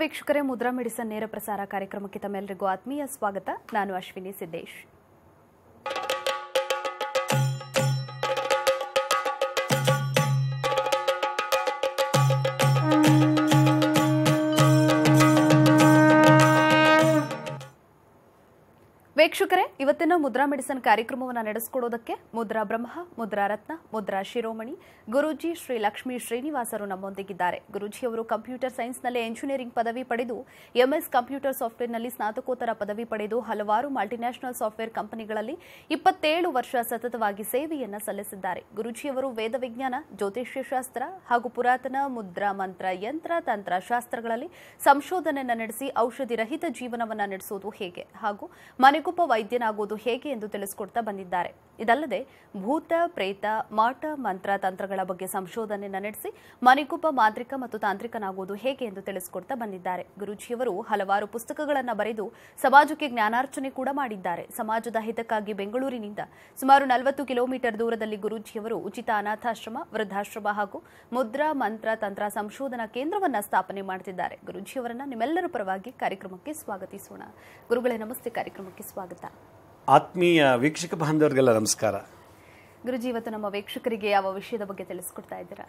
ವೀಕ್ಷಕರೇ ಮುದ್ರಾ ಮೆಡಿಸನ್ ನೇರ ಪ್ರಸಾರ ಕಾರ್ಯಕ್ರಮಕ್ಕೆ ತಮ್ಮೆಲ್ಲರಿಗೂ ಆತ್ಮೀಯ ಸ್ವಾಗತ ನಾನು ಅಶ್ವಿನಿ ಸಿದ್ದೇಶ್ ವೀಕ್ಷಕರೇ ಇವತ್ತಿನ ಮುದ್ರಾ ಮೆಡಿಸನ್ ಕಾರ್ಯಕ್ರಮವನ್ನು ನಡೆಸಿಕೊಡೋದಕ್ಕೆ ಮುದ್ರಾ ಬ್ರಹ್ಮ ಮುದ್ರಾ ರತ್ನ ಮುದ್ರಾ ಶಿರೋಮಣಿ ಗುರೂಜಿ ಶ್ರೀ ಲಕ್ಷ್ಮೀ ಶ್ರೀನಿವಾಸರು ನಮ್ಮೊಂದಿಗಿದ್ದಾರೆ ಗುರೂಜಿಯವರು ಕಂಪ್ಯೂಟರ್ ಸೈನ್ಸ್ನಲ್ಲಿ ಎಂಜಿನಿಯರಿಂಗ್ ಪದವಿ ಪಡೆದು ಎಂಎಸ್ ಕಂಪ್ಯೂಟರ್ ಸಾಫ್ಟ್ವೇರ್ನಲ್ಲಿ ಸ್ನಾತಕೋತ್ತರ ಪದವಿ ಪಡೆದು ಹಲವಾರು ಮಲ್ಟಿನ್ಯಾಷನಲ್ ಸಾಫ್ಟ್ವೇರ್ ಕಂಪನಿಗಳಲ್ಲಿ ಇಪ್ಪತ್ತೇಳು ವರ್ಷ ಸತತವಾಗಿ ಸೇವೆಯನ್ನ ಸಲ್ಲಿಸಿದ್ದಾರೆ ಗುರೂಜಿಯವರು ವೇದ ವಿಜ್ಞಾನ ಜ್ಯೋತಿಷ್ಯ ಶಾಸ್ತ್ರ ಹಾಗೂ ಪುರಾತನ ಮುದ್ರಾ ಮಂತ್ರ ಯಂತ್ರ ತಂತ್ರ ಶಾಸ್ತ್ರಗಳಲ್ಲಿ ಸಂಶೋಧನೆಯನ್ನು ನಡೆಸಿ ಔಷಧಿ ರಹಿತ ಜೀವನವನ್ನ ನಡೆಸುವುದು ಹೇಗೆ ಹಾಗೂ ಮನೆಗುಪ್ಪ ವೈದ್ಯನಾಗುವುದು ಹೇಗೆ ಎಂದು ತಿಳಿಸಿಕೊಡ್ತಾ ಬಂದಿದ್ದಾರೆ ಇದಲ್ಲದೆ ಭೂತ ಪ್ರೇತ ಮಾಟ ಮಂತ್ರ ತಂತ್ರಗಳ ಬಗ್ಗೆ ಸಂಶೋಧನೆಯನ್ನು ನಡೆಸಿ ಮನೆಗುಪ್ಪ ಮಾಂತ್ರಿಕ ಮತ್ತು ತಾಂತ್ರಿಕನಾಗುವುದು ಹೇಗೆ ಎಂದು ತಿಳಿಸಿಕೊಡ್ತಾ ಬಂದಿದ್ದಾರೆ ಗುರೂಜಿಯವರು ಹಲವಾರು ಪುಸ್ತಕಗಳನ್ನು ಬರೆದು ಸಮಾಜಕ್ಕೆ ಜ್ಞಾನಾರ್ಚನೆ ಕೂಡ ಮಾಡಿದ್ದಾರೆ ಸಮಾಜದ ಹಿತಕ್ಕಾಗಿ ಬೆಂಗಳೂರಿನಿಂದ ಸುಮಾರು ನಲವತ್ತು ಕಿಲೋಮೀಟರ್ ದೂರದಲ್ಲಿ ಗುರೂಜಿಯವರು ಉಚಿತ ಅನಾಥಾಶ್ರಮ ವೃದ್ಧಾಶ್ರಮ ಹಾಗೂ ಮುದ್ರಾ ಮಂತ್ರ ತಂತ್ರ ಸಂಶೋಧನಾ ಕೇಂದ್ರವನ್ನ ಸ್ಥಾಪನೆ ಮಾಡುತ್ತಿದ್ದಾರೆ ಗುರೂಜಿಯವರನ್ನ ನಿಮ್ಮೆಲ್ಲರ ಪರವಾಗಿ ಕಾರ್ಯಕ್ರಮಕ್ಕೆ ಸ್ವಾಗತಿಸೋಣ ಗುರುಗಳೇ ನಮಸ್ತೆ ಕಾರ್ಯಕ್ರಮಕ್ಕೆ ಸ್ವಾಗತ ಆತ್ಮೀಯ ವೀಕ್ಷಕ ಬಾಂಧವರಿಗೆಲ್ಲ ನಮಸ್ಕಾರ ಗುರುಜಿ ಇವತ್ತು ನಮ್ಮ ವೀಕ್ಷಕರಿಗೆ ಯಾವ ವಿಷಯದ ಬಗ್ಗೆ ತಿಳಿಸ್ಕೊಡ್ತಾ ಇದ್ದೀರಾ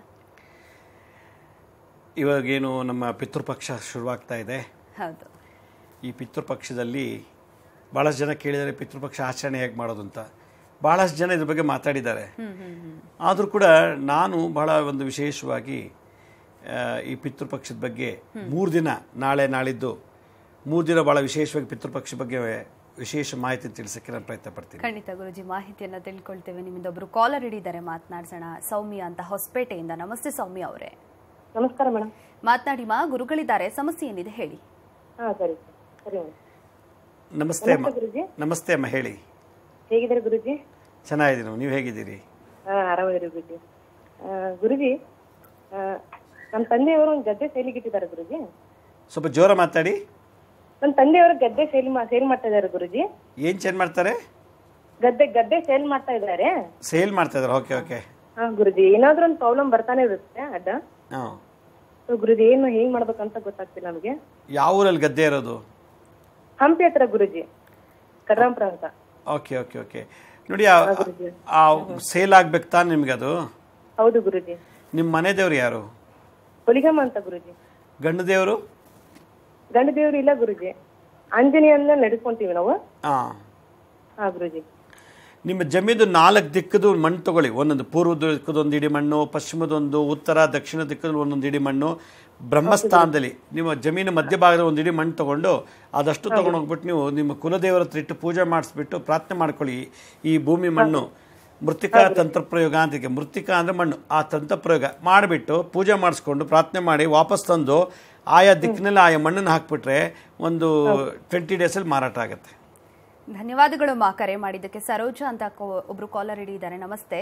ಇವಾಗೇನು ನಮ್ಮ ಪಿತೃಪಕ್ಷ ಶುರುವಾಗ್ತಾ ಇದೆ ಹೌದು ಈ ಪಿತೃಪಕ್ಷದಲ್ಲಿ ಭಾಳಷ್ಟು ಜನ ಕೇಳಿದ್ದಾರೆ ಪಿತೃಪಕ್ಷ ಆಚರಣೆ ಹೇಗೆ ಮಾಡೋದು ಅಂತ ಭಾಳಷ್ಟು ಜನ ಇದ್ರ ಬಗ್ಗೆ ಮಾತಾಡಿದ್ದಾರೆ ಆದರೂ ಕೂಡ ನಾನು ಬಹಳ ಒಂದು ವಿಶೇಷವಾಗಿ ಆ, ಈ ಪಿತೃಪಕ್ಷದ ಬಗ್ಗೆ ಮೂರು ದಿನ ನಾಳೆ ನಾಳಿದ್ದು ಮೂರು ದಿನ ಭಾಳ ವಿಶೇಷವಾಗಿ ಪಿತೃಪಕ್ಷ ಬಗ್ಗೆ ವಿಶೇಷ ಮಾಹಿತಿ ತಿಳಿಸೋಕ್ಕೆ ನಾನು ಪ್ರಯತ್ನ ಪಡ್ತೀನಿ ಖಂಡಿತ ಗುರುಜಿ ಮಾಹಿತಿಯನ್ನ ತಿಳ್ಕೊಳ್ತೇವೆ ನಿಮ್ಮಿಂದ ಒಬ್ರು ಕಾಲರ್ ಹಿಡಿದ್ದಾರೆ ಮಾತನಾಡ್ಸೋಣ ಸೌಮ್ಯ ಅಂತ ಹೊಸಪೇಟೆಯಿಂದ ನಮಸ್ತೆ ಸೌಮ್ಯ ಅವರೇ ನಮಸ್ಕಾರ ಮೇಡಮ್ ಮಾತನಾಡಿ ಮಾ ಗುರುಗಳಿದ್ದಾರೆ ಸಮಸ್ಯೆ ಏನಿದೆ ಹೇಳಿ ಹಾ ಸರಿ ಸರಿ ಮೇಡಮ್ ನಮಸ್ತೆ ಅಮ್ಮ ಗುರುಜಿ ನಮಸ್ತೆ ಅಮ್ಮ ಹೇಳಿ ಹೇಗಿದ್ದಾರೆ ಗುರುಜಿ ಚೆನ್ನಾಗಿದ್ದೀನಿ ನೀವು ಹೇಗಿದ್ದೀರಿ ಹಾ ಆರಾಮಿದ್ದೀರಿ ಗುರುಜಿ ಆ, ಗುರುಜಿ ಆ, ನಮ್ಮ ತಂದೆಯವರು ಒಂದು ಗದ್ದೆ ಸೇಲಿಗೆ ಇಟ್ಟಿದ್ದಾರೆ ಗುರುಜಿ ಸ್ವಲ್ಪ ಜೋರ ಮಾತಾಡಿ ನಮ್ಮ ತಂದೆಯವರು ಗದ್ದೆ ಸೇಲ್ ಮಾ ಸೇಲ್ ಮಾಡ್ತಾ ಇದ್ದಾರೆ ಗುರುಜಿ ಏನು ಚೇಂಜ್ ಮಾಡ್ತಾರೆ ಗದ್ದೆ ಗದ್ದೆ ಸೇಲ್ ಮಾಡ್ತಾ ಇದ್ದಾರೆ ಸೇಲ್ ಮಾಡ್ತಾ ಇದ್ದಾರೆ ಓಕೆ ಓಕೆ ಹಾ ಗುರುಜಿ ಏನಾದ್ರೂ ಒಂದು ಪ್ರಾಬ್ಲಮ್ ಬರ್ತಾನೆ ಇರುತ್ತೆ ಅಡ್ಡ ಹಾಂ ಸೊ ಗುರುಜಿ ಏನು ಹೇಗ್ ಮಾಡ್ಬೇಕಂತ ಗೊತ್ತಾಗ್ತಿಲ್ಲ ನಮಗೆ ಯಾವ ಊರಲ್ಲಿ ಗದ್ದೆ ಇರೋದು ಹಂಪಿ ಹತ್ರ ಗುರುಜಿ ಕಡ್ರಾಂಪುರ ಅಂತ ಓಕೆ ಓಕೆ ಓಕೆ ನೋಡಿ ಆ- ಆ ಸೇಲ್ ಆಗ್ಬೇಕು ತಾನೆ ನಿಮ್ಗೆ ಅದು ಹೌದು ಗುರುಜಿ ನಿಮ್ಮ ಮನೆ ದೇವ್ರು ಯಾರು ಹುಲಿಗಮ್ಮ ಅಂತ ಗುರುಜಿ ಗಂಡು ದೇವರು ಗಂಡ ದೇವ್ರು ಇಲ್ಲ ಗುರುಜಿ ಆಂಜನೇಯನ್ನ ನಡೆಸ್ಕೊಂತೀವಿ ನಾವು ಹಾಂ ಹಾ ಗುರುಜಿ ನಿಮ್ಮ ಜಮೀನು ನಾಲ್ಕು ದಿಕ್ಕದು ಮಣ್ಣು ತಗೊಳ್ಳಿ ಒಂದೊಂದು ಪೂರ್ವದ ದಿಕ್ಕದೊಂದು ಇಡಿ ಮಣ್ಣು ಪಶ್ಚಿಮದೊಂದು ಉತ್ತರ ದಕ್ಷಿಣ ದಿಕ್ಕದಲ್ಲಿ ಒಂದೊಂದು ಇಡಿ ಮಣ್ಣು ಬ್ರಹ್ಮಸ್ಥಾನದಲ್ಲಿ ನಿಮ್ಮ ಜಮೀನು ಮಧ್ಯಭಾಗದ ಒಂದು ಇಡಿ ಮಣ್ಣು ತಗೊಂಡು ಅದಷ್ಟು ತಗೊಂಡು ಹೋಗ್ಬಿಟ್ಟು ನೀವು ನಿಮ್ಮ ಕುಲದೇವರ ಹತ್ರ ಇಟ್ಟು ಪೂಜೆ ಮಾಡಿಸ್ಬಿಟ್ಟು ಪ್ರಾರ್ಥನೆ ಮಾಡ್ಕೊಳ್ಳಿ ಈ ಭೂಮಿ ಮಣ್ಣು ಮೃತ್ತಿಕಾ ತಂತ್ರಪ್ರಯೋಗ ಅಂತಿದೆ ಮೃತ್ತಿಕಾ ಅಂದರೆ ಮಣ್ಣು ಆ ತಂತ್ರಪ್ರಯೋಗ ಮಾಡಿಬಿಟ್ಟು ಪೂಜೆ ಮಾಡಿಸ್ಕೊಂಡು ಪ್ರಾರ್ಥನೆ ಮಾಡಿ ವಾಪಸ್ ತಂದು ಆಯಾ ದಿಕ್ಕಿನಲ್ಲಿ ಆಯಾ ಮಣ್ಣನ್ನು ಹಾಕ್ಬಿಟ್ರೆ ಒಂದು ಟ್ವೆಂಟಿ ಡೇಸಲ್ಲಿ ಮಾರಾಟ ಆಗುತ್ತೆ ಧನ್ಯವಾದಗಳು ಮಾ ಕರೆ ಮಾಡಿದ್ದಕ್ಕೆ ಸರೋಜ ಅಂತ ಕೋ- ಒಬ್ರು ಕಾಲರ್ ಹಿಡಿದ್ದಾರೆ ನಮಸ್ತೆ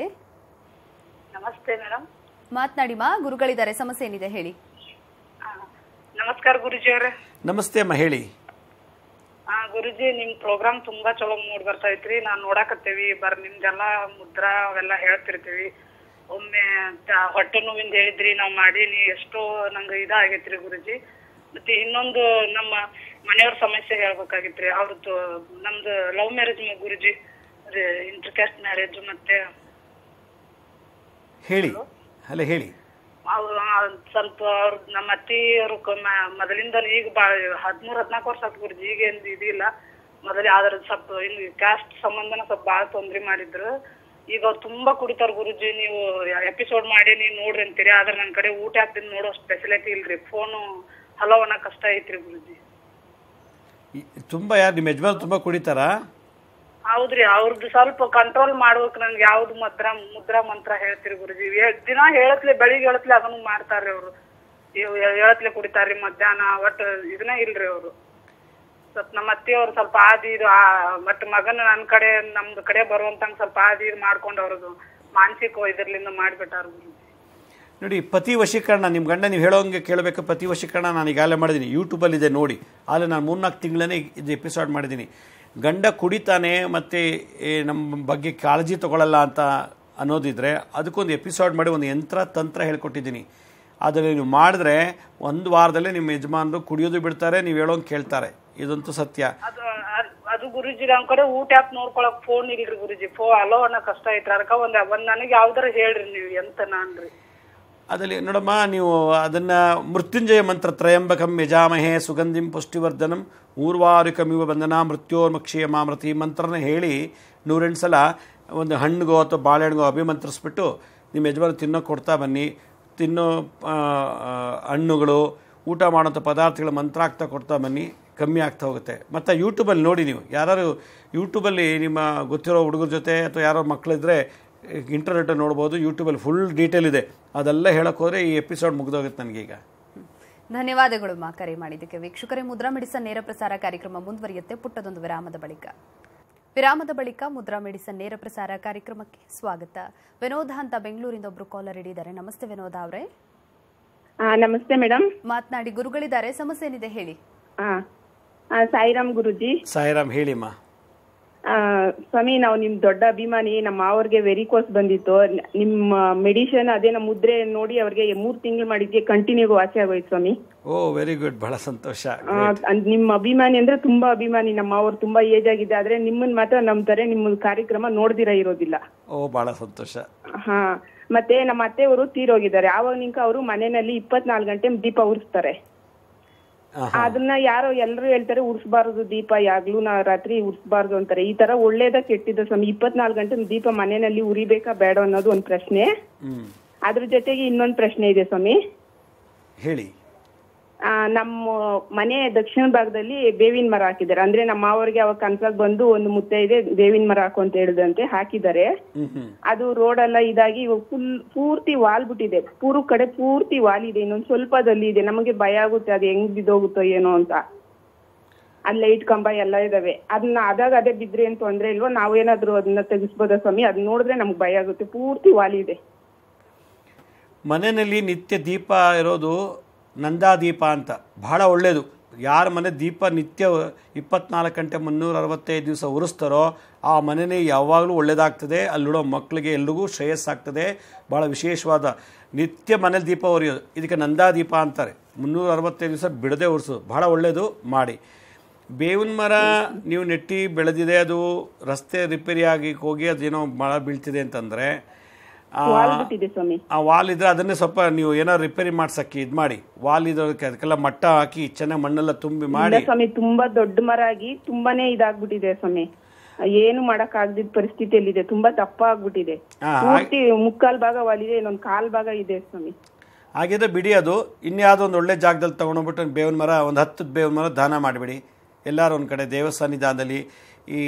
ನಮಸ್ತೆ ಮೇಡಮ್ ಮಾತನಾಡಿ ಮಾ ಗುರುಗಳಿದ್ದಾರೆ ಸಮಸ್ಯೆ ಏನಿದೆ ಹೇಳಿ ನಮಸ್ಕಾರ ಗುರುಜಿ ಅವರೇ ನಮಸ್ತೆ ಅಮ್ಮ ಹೇಳಿ ಆ ಗುರುಜಿ ನಿಮ್ ಪ್ರೋಗ್ರಾಮ್ ತುಂಬಾ ಚಲೋ ಮೂಡ್ ಬರ್ತಾ ಐತ್ರಿ ನಾನ್ ನೋಡಾಕತ್ತೇವಿ ಬರ್ ನಿಮ್ದೆಲ್ಲ ಮುದ್ರಾ ಅವೆಲ್ಲ ಹೇಳ್ತಿರ್ತೀವಿ ಒಮ್ಮೆ ತ- ಹೊಟ್ಟೆ ನೋವಿಂದ ಹೇಳಿದ್ರಿ ನಾವ್ ಮಾಡೀನಿ ಎಷ್ಟೋ ನಂಗೆ ಇದಾಗೈತ್ರಿ ಗುರುಜಿ ಮತ್ತೆ ಇನ್ನೊಂದು ನಮ್ಮ ಮನೆಯವ್ರ ಸಮಸ್ಯೆ ಹೇಳ್ಬೇಕಾಗಿತ್ರಿ ಅವ್ರದ್ದು ನಮ್ದು ಲವ್ ಮ್ಯಾರೇಜ್ ಗುರುಜಿ ಇಂಟರ್ಕಾಸ್ಟ್ ಮ್ಯಾರೇಜ್ ಮತ್ತೆ ಹೇಳಿ ಅಲ್ಲ ಹೇಳಿ ಅವ್ರು ಆ ಸ್ವಲ್ಪ ಅವ್ರ ನಮ್ಮ ಅತ್ತಿಯವರು ಮೊದಲಿಂದ ಈಗ ಬಾ ಹದಿಮೂರ್ ಹದಿನಾಲ್ಕು ವರ್ಷ ಆತ್ ಗುರುಜಿ ಈಗ ಏನ್ ಇದಿಲ್ಲ ಮೊದಲೇ ಆದ್ರ ಸ್ವಲ್ಪ ಹಿಂಗ್ ಕ್ಯಾಸ್ಟ್ ಸಂಬಂಧನ ಸ್ವಲ್ಪ ಬಾಳ ತೊಂದ್ರೆ ಮಾಡಿದ್ರು ಈಗ ಅವ್ರು ತುಂಬಾ ಕುಡಿತಾರ ಗುರುಜಿ ನೀವು ಎಪಿಸೋಡ್ ಮಾಡಿ ನೀವು ನೋಡ್ರಿ ಅಂತೀರಿ ಆದ್ರೆ ನನ್ ಕಡೆ ಊಟ ಹಾಕ್ತೀನಿ ನೋಡೋ ಸ್ಪೆಷಾಲಿಟಿ ಇಲ್ರಿ ಫೋನು ಹಲೋ ಅನ್ನೋ ಕಷ್ಟ ಐತ್ರಿ ಗುರುಜಿ ಈ- ತುಂಬಾ ಯಾರು ನಿಮ್ಮ ಯಜಮಾನ್ ತುಂಬಾ ಕುಡಿತಾರಾ ಹೌದ್ರಿ ಅವ್ರದ್ದು ಸ್ವಲ್ಪ ಕಂಟ್ರೋಲ್ ಮಾಡ್ಬೇಕು ನನ್ಗೆ ಯಾವ್ದು ಮುದ್ರಾ ಮುದ್ರಾ ಮಂತ್ರ ಹೇಳ್ತೀರಿ ಗುರುಜಿ ಹೇ- ದಿನಾ ಹೇಳತ್ಲೆ ಬೆಳಿಗ್ಗೆ ಹೇಳತ್ಲೆ ಅದನ್ನು ಮಾಡ್ತಾರ್ರಿ ಅವ್ರು ಇವ್ ಹೇಳತ್ಲೆ ಕುಡಿತಾರ್ರಿ ಮಧ್ಯಾಹ್ನ ಒಟ್ಟು ಇದನ್ನ ಇಲ್ರಿ ಅವ್ರು ಸ್ವಲ್ಪ ನಮ್ಮ ಅತ್ತೆಯವ್ರು ಸ್ವಲ್ಪ ಆದಿ ಇದು ಬಟ್ ಮಗನ ನನ್ ಕಡೆ ನಮ್ದು ಕಡೆ ಬರುವಂತಂಗ್ ಸ್ವಲ್ಪ ಆದಿ ಇದು ಮಾಡ್ಕೊಂಡು ಅವ್ರದ್ದು ಮಾನಸಿಕ ಇದ್ರಲಿಂದ ಮಾಡ್ಬಿಟ್ಟಾರ ಗುರುಜಿ ನೋಡಿ ಪತಿ ವಶೀಕರಣ ನಿಮ್ಮ ಗಂಡ ನೀವು ಹೇಳೋಂಗೆ ಕೇಳಬೇಕು ಪತಿ ವಶೀಕರಣ ನಾನು ಈಗಾಗಲೇ ಮಾಡಿದ್ದೀನಿ ಯೂಟ್ಯೂಬಲ್ಲಿ ಇದೆ ನೋಡಿ ಆದರೆ ನಾನು ಮೂರ್ನಾಲ್ಕು ತಿಂಗಳೇ ಇದು ಎಪಿಸೋಡ್ ಮಾಡಿದ್ದೀನಿ ಗಂಡ ಕುಡಿತಾನೆ ಮತ್ತು ನಮ್ಮ ಬಗ್ಗೆ ಕಾಳಜಿ ತಗೊಳ್ಳಲ್ಲ ಅಂತ ಅನ್ನೋದಿದ್ರೆ ಅದಕ್ಕೊಂದು ಎಪಿಸೋಡ್ ಮಾಡಿ ಒಂದು ಯಂತ್ರ ತಂತ್ರ ಹೇಳ್ಕೊಟ್ಟಿದ್ದೀನಿ ಅದನ್ನು ನೀವು ಮಾಡಿದ್ರೆ ಒಂದು ವಾರದಲ್ಲೇ ನಿಮ್ಮ ಯಜಮಾನರು ಕುಡಿಯೋದು ಬಿಡ್ತಾರೆ ನೀವು ಹೇಳೋಂಗೆ ಕೇಳ್ತಾರೆ ಇದಂತೂ ಸತ್ಯ ಅದು ಅದ್- ಅದು ಗುರುಜಿ ನಮ್ ಕಡೆ ಊಟ ಯಾಕೆ ನೋಡ್ಕೊಳಕ್ ಫೋನ್ ಇಲ್ರಿ ಗುರುಜಿ ಫೋ ಅಲೋ ಅನ್ನೋ ಕಷ್ಟ ಐತ್ರಿ ಅದಕ್ಕ ಒಂದ್ ಒಂದ್ ನನಗೆ ಯಾವ್ದಾರ ಹೇಳ್ರಿ ನೀವು ಎಂತ ನಾನ್ರಿ ಅದರಲ್ಲಿ ನೋಡಮ್ಮ ನೀವು ಅದನ್ನು ಮೃತ್ಯುಂಜಯ ಮಂತ್ರ ತ್ರಯಂಬಕಂ ಯಜಾಮಹೇ ಸುಗಂಧಿಂ ಪುಷ್ಟಿವರ್ಧನಂ ಊರ್ವಾರಿಕಮಿವ ಬಂಧನ ಮೃತ್ಯೋರ್ಮಕ್ಷೀಯ ಮಾಮೃತಿ ಈ ಮಂತ್ರನ ಹೇಳಿ ನೂರೆಂಟು ಸಲ ಒಂದು ಹಣ್ಣಿಗೋ ಅಥವಾ ಬಾಳೆಹಣ್ಣಿಗೋ ಅಭಿಮಂತ್ರಿಸ್ಬಿಟ್ಟು ನಿಮ್ಮ ಯಜಮಾನ ತಿನ್ನೋ ಕೊಡ್ತಾ ಬನ್ನಿ ತಿನ್ನೋ ಆ, ಆ, ಹಣ್ಣುಗಳು ಊಟ ಮಾಡೋಂಥ ಪದಾರ್ಥಗಳ ಮಂತ್ರ ಆಗ್ತಾ ಕೊಡ್ತಾ ಬನ್ನಿ ಕಮ್ಮಿ ಆಗ್ತಾ ಹೋಗುತ್ತೆ ಮತ್ತು ಯೂಟ್ಯೂಬಲ್ಲಿ ನೋಡಿ ನೀವು ಯಾರು ಯೂಟ್ಯೂಬಲ್ಲಿ ನಿಮ್ಮ ಗೊತ್ತಿರೋ ಹುಡುಗರ ಜೊತೆ ಅಥವಾ ಯಾರೋ ಮಕ್ಕಳಿದ್ರೆ ಇಂಟರ್ನೆಟ್ ನೋಡ್ಬೋದು ಯೂಟ್ಯೂಬಲ್ಲಿ ಫುಲ್ ಡೀಟೇಲ್ ಇದೆ ಅದೆಲ್ಲ ಹೇಳಕ್ಕೆ ಹೋದರೆ ಈ ಎಪಿಸೋಡ್ ಮುಗಿದೋಗುತ್ತೆ ನನಗೀಗ ಧನ್ಯವಾದಗಳು ಮಾ ಕರೆ ಮಾಡಿದ್ದಕ್ಕೆ ವೀಕ್ಷಕರೇ ಮುದ್ರಾ ಮೆಡಿಸನ್ ನೇರ ಪ್ರಸಾರ ಕಾರ್ಯಕ್ರಮ ಮುಂದುವರಿಯುತ್ತೆ ಪುಟ್ಟದೊಂದು ವಿರಾಮದ ಬಳಿಕ ವಿರಾಮದ ಬಳಿಕ ಮುದ್ರಾ ಮೆಡಿಸನ್ ನೇರ ಪ್ರಸಾರ ಕಾರ್ಯಕ್ರಮಕ್ಕೆ ಸ್ವಾಗತ ವಿನೋದ ಅಂತ ಬೆಂಗಳೂರಿಂದ ಒಬ್ರು ಕಾಲರ್ ಹಿಡಿದ್ದಾರೆ ನಮಸ್ತೆ ವಿನೋದ ಅವರೇ ಆ, ನಮಸ್ತೆ ಮೇಡಮ್ ಮಾತನಾಡಿ ಗುರುಗಳಿದ್ದಾರೆ ಸಮಸ್ಯೆ ಏನಿದೆ ಹೇಳಿ ಆ, ಆ, ಸಾಯಿರಾಮ್ ಗುರುಜಿ ಸಾಯಿರಾಮ್ ಹೇಳಿಮ್ಮ ಆ, ಸ್ವಾಮಿ ನಾವು ನಿಮ್ ದೊಡ್ಡ ಅಭಿಮಾನಿ ನಮ್ಮ ಮಾವರ್ಗೆ ವೆರಿಕೋಸ್ ಬಂದಿತ್ತು ನ- ನಿಮ್ಮ ಮೆಡಿಷನ್ ಅದೇ ನಮ್ಮ ಮುದ್ರೆ ನೋಡಿ ಅವ್ರಿಗೆ ಮೂರ್ ತಿಂಗಳು ಮಾಡಿದ್ಗೆ ಕಂಟಿನ್ಯೂ ವಾಸಿ ಆಗೋಯ್ತು ಸ್ವಾಮಿ ಓ ವೆರಿ ಗುಡ್ ಬಹಳ ಸಂತೋಷ ಆ, ಅದ್ ನಿಮ್ಮ ಅಭಿಮಾನಿ ಅಂದ್ರೆ ತುಂಬಾ ಅಭಿಮಾನಿ ನಮ್ಮ ಅವ್ರು ತುಂಬಾ ಏಜ್ ಆಗಿದೆ ಆದ್ರೆ ನಿಮ್ಮನ್ ಮಾತ್ರ ನಂಬ್ತಾರೆ ನಿಮ್ಮ ಕಾರ್ಯಕ್ರಮ ನೋಡ್ದಿರ ಇರೋದಿಲ್ಲ ಓ ಭಾಳ ಸಂತೋಷ ಹಾ ಮತ್ತೆ ನಮ್ಮ ಅತ್ತೆಯವರು ತೀರೋಗಿದ್ದಾರೆ ಆವಾಗ ನಿಂಕ ಅವರು ಮನೆಯಲ್ಲಿ ಇಪ್ಪತ್ನಾಲ್ಕು ಗಂಟೆ ದೀಪ ಉರಿಸ್ತಾರೆ ಅದನ್ನ ಯಾರೋ ಎಲ್ಲರೂ ಹೇಳ್ತಾರೆ ಉರ್ಸ್ಬಾರ್ದು ದೀಪ ಯಾಗ್ಲೂ ನಾ ರಾತ್ರಿ ಉರ್ಸ್ಬಾರ್ದು ಅಂತಾರೆ ಈ ತರ ಒಳ್ಳೇದ ಕೆಟ್ಟಿದ್ದ ಸ್ವಾಮಿ ಇಪ್ಪತ್ನಾಲ್ಕು ಗಂಟೆ ದೀಪ ಮನೆಯಲ್ಲಿ ಉರಿಬೇಕಾ ಬೇಡ ಅನ್ನೋದು ಒಂದ್ ಪ್ರಶ್ನೆ ಹ್ಞೂ ಅದ್ರ ಜೊತೆಗೆ ಇನ್ನೊಂದ್ ಪ್ರಶ್ನೆ ಇದೆ ಸ್ವಾಮಿ ಹೇಳಿ ಆ, ನಮ್ಮ ಮನೆ ದಕ್ಷಿಣ ಭಾಗದಲ್ಲಿ ಬೇವಿನ ಮರ ಹಾಕಿದ್ದಾರೆ ಅಂದ್ರೆ ನಮ್ಮ ಮಾವರಿಗೆ ಅವಾಗ ಕನ್ಸಾಗ್ ಬಂದು ಒಂದು ಮುತ್ತೆ ಇದೆ ಬೇವಿನ ಮರ ಹಾಕು ಅಂತ ಹೇಳಿದಂತೆ ಹಾಕಿದ್ದಾರೆ ಹ್ಞೂ ಹ್ಞೂ ಅದು ರೋಡ್ ಎಲ್ಲ ಇದಾಗಿ ಫುಲ್ ಪೂರ್ತಿ ವಾಲ್ ಬಿಟ್ಟಿದೆ ಪೂರ್ವ ಕಡೆ ಪೂರ್ತಿ ವಾಲ್ ಇದೆ ಇನ್ನೊಂದ್ ಸ್ವಲ್ಪದಲ್ಲಿ ಇದೆ ನಮಗೆ ಭಯ ಆಗುತ್ತೆ ಅದು ಹೆಂಗ್ ಬಿದ್ದೋಗುತ್ತೋ ಏನೋ ಅಂತ ಅಲ್ಲಿ ಲೈಟ್ ಕಂಬ ಎಲ್ಲ ಇದಾವೆ ಅದನ್ನ ಅದಾಗ ಅದೇ ಬಿದ್ರಿ ಏನ್ ತೊಂದ್ರೆ ಇಲ್ವಾ ನಾವೇನಾದ್ರೂ ಅದನ್ನ ತೆಗಿಸ್ಬೋದಾ ಸ್ವಾಮಿ ಅದ್ ನೋಡಿದ್ರೆ ನಮ್ಗೆ ಭಯ ಆಗುತ್ತೆ ಪೂರ್ತಿ ವಾಲ್ ಇದೆ ಮನೆಯಲ್ಲಿ ನಿತ್ಯ ದೀಪ ಇರೋದು ನಂದಾದೀಪ ಅಂತ ಬಹಳ ಒಳ್ಳೆಯದು ಯಾರ ಮನೆ ದೀಪ ನಿತ್ಯ ಇಪ್ಪತ್ನಾಲ್ಕು ಗಂಟೆ ಮುನ್ನೂರ ಅರವತ್ತೈದು ದಿವಸ ಉರಿಸ್ತಾರೋ ಆ ಮನೆನೇ ಯಾವಾಗಲೂ ಒಳ್ಳೆಯದಾಗ್ತದೆ ಅಲ್ಲಿಡೋ ಮಕ್ಕಳಿಗೆ ಎಲ್ರಿಗೂ ಶ್ರೇಯಸ್ಸಾಗ್ತದೆ ಭಾಳ ವಿಶೇಷವಾದ ನಿತ್ಯ ಮನೇಲಿ ದೀಪ ಉರಿಯೋದು ಇದಕ್ಕೆ ನಂದಾದೀಪ ಅಂತಾರೆ ಮುನ್ನೂರ ಅರವತ್ತೈದು ದಿವಸ ಬಿಡದೆ ಉರಿಸೋದು ಬಹಳ ಒಳ್ಳೆಯದು ಮಾಡಿ ಬೇವಿನ ಮರ ನೀವು ನೆಟ್ಟಿ ಬೆಳೆದಿದೆ ಅದು ರಸ್ತೆ ರಿಪೇರಿ ಆಗಿ ಹೋಗಿ ಅದೇನೋ ಮಳ ಬೀಳ್ತಿದೆ ಅಂತಂದರೆ ವಾಲ್ ಬಿಟ್ಟಿದೆ ಸ್ವಾಮಿ ಆ ವಾಲ್ ಇದ್ರೆ ಅದನ್ನೇ ಸ್ವಲ್ಪ ನೀವು ಏನೋ ರಿಪೇರಿ ಮಾಡ್ಸಕ್ಕೆ ಇದು ಮಾಡಿ ವಾಲ್ ಇರೋದಕ್ಕೆ ಅದಕ್ಕೆಲ್ಲ ಮಟ್ಟ ಹಾಕಿ ಚೆನ್ನಾಗಿ ಮಣ್ಣೆಲ್ಲ ತುಂಬಿ ಇಲ್ಲ ಮಾಡಿ ಸ್ವಾಮಿ ತುಂಬಾ ದೊಡ್ಡ ಮರ ಆಗಿ ತುಂಬಾನೇ ಇದಾಗ್ಬಿಟ್ಟಿದೆ ಸ್ವಾಮಿ ಏನು ಮಾಡಕ್ ಆಗದಿದ್ದ ಪರಿಸ್ಥಿತಿಯಲ್ಲಿದೆ ತುಂಬಾ ದಪ್ಪ ಆಗ್ಬಿಟ್ಟಿದೆ ಹಾ, ಪೂರ್ತಿ ಮುಕ್ಕಾಲ್ ಭಾಗ ವಾಲಿದೆ ಇನ್ನೊಂದ್ ಕಾಲ್ ಭಾಗ ಇದೆ ಸ್ವಾಮಿ ಹಾಗಿದ್ರೆ ಬಿಡಿ ಅದು ಇನ್ಯಾವುದೋ ಒಂದು ಒಳ್ಳೆ ಜಾಗದಲ್ಲಿ ತೊಗೊಂಡೋಗ್ಬಿಟ್ಟು ಬೇವಿನ ಮರ ಒಂದು ಹತ್ತು ಬೇವಿನ ಮರ ದಾನ ಮಾಡಿಬಿಡಿ ಎಲ್ಲರೂ ಒಂದು ಕಡೆ ದೇವಸ್ಥಾನದಲ್ಲಿ ಈ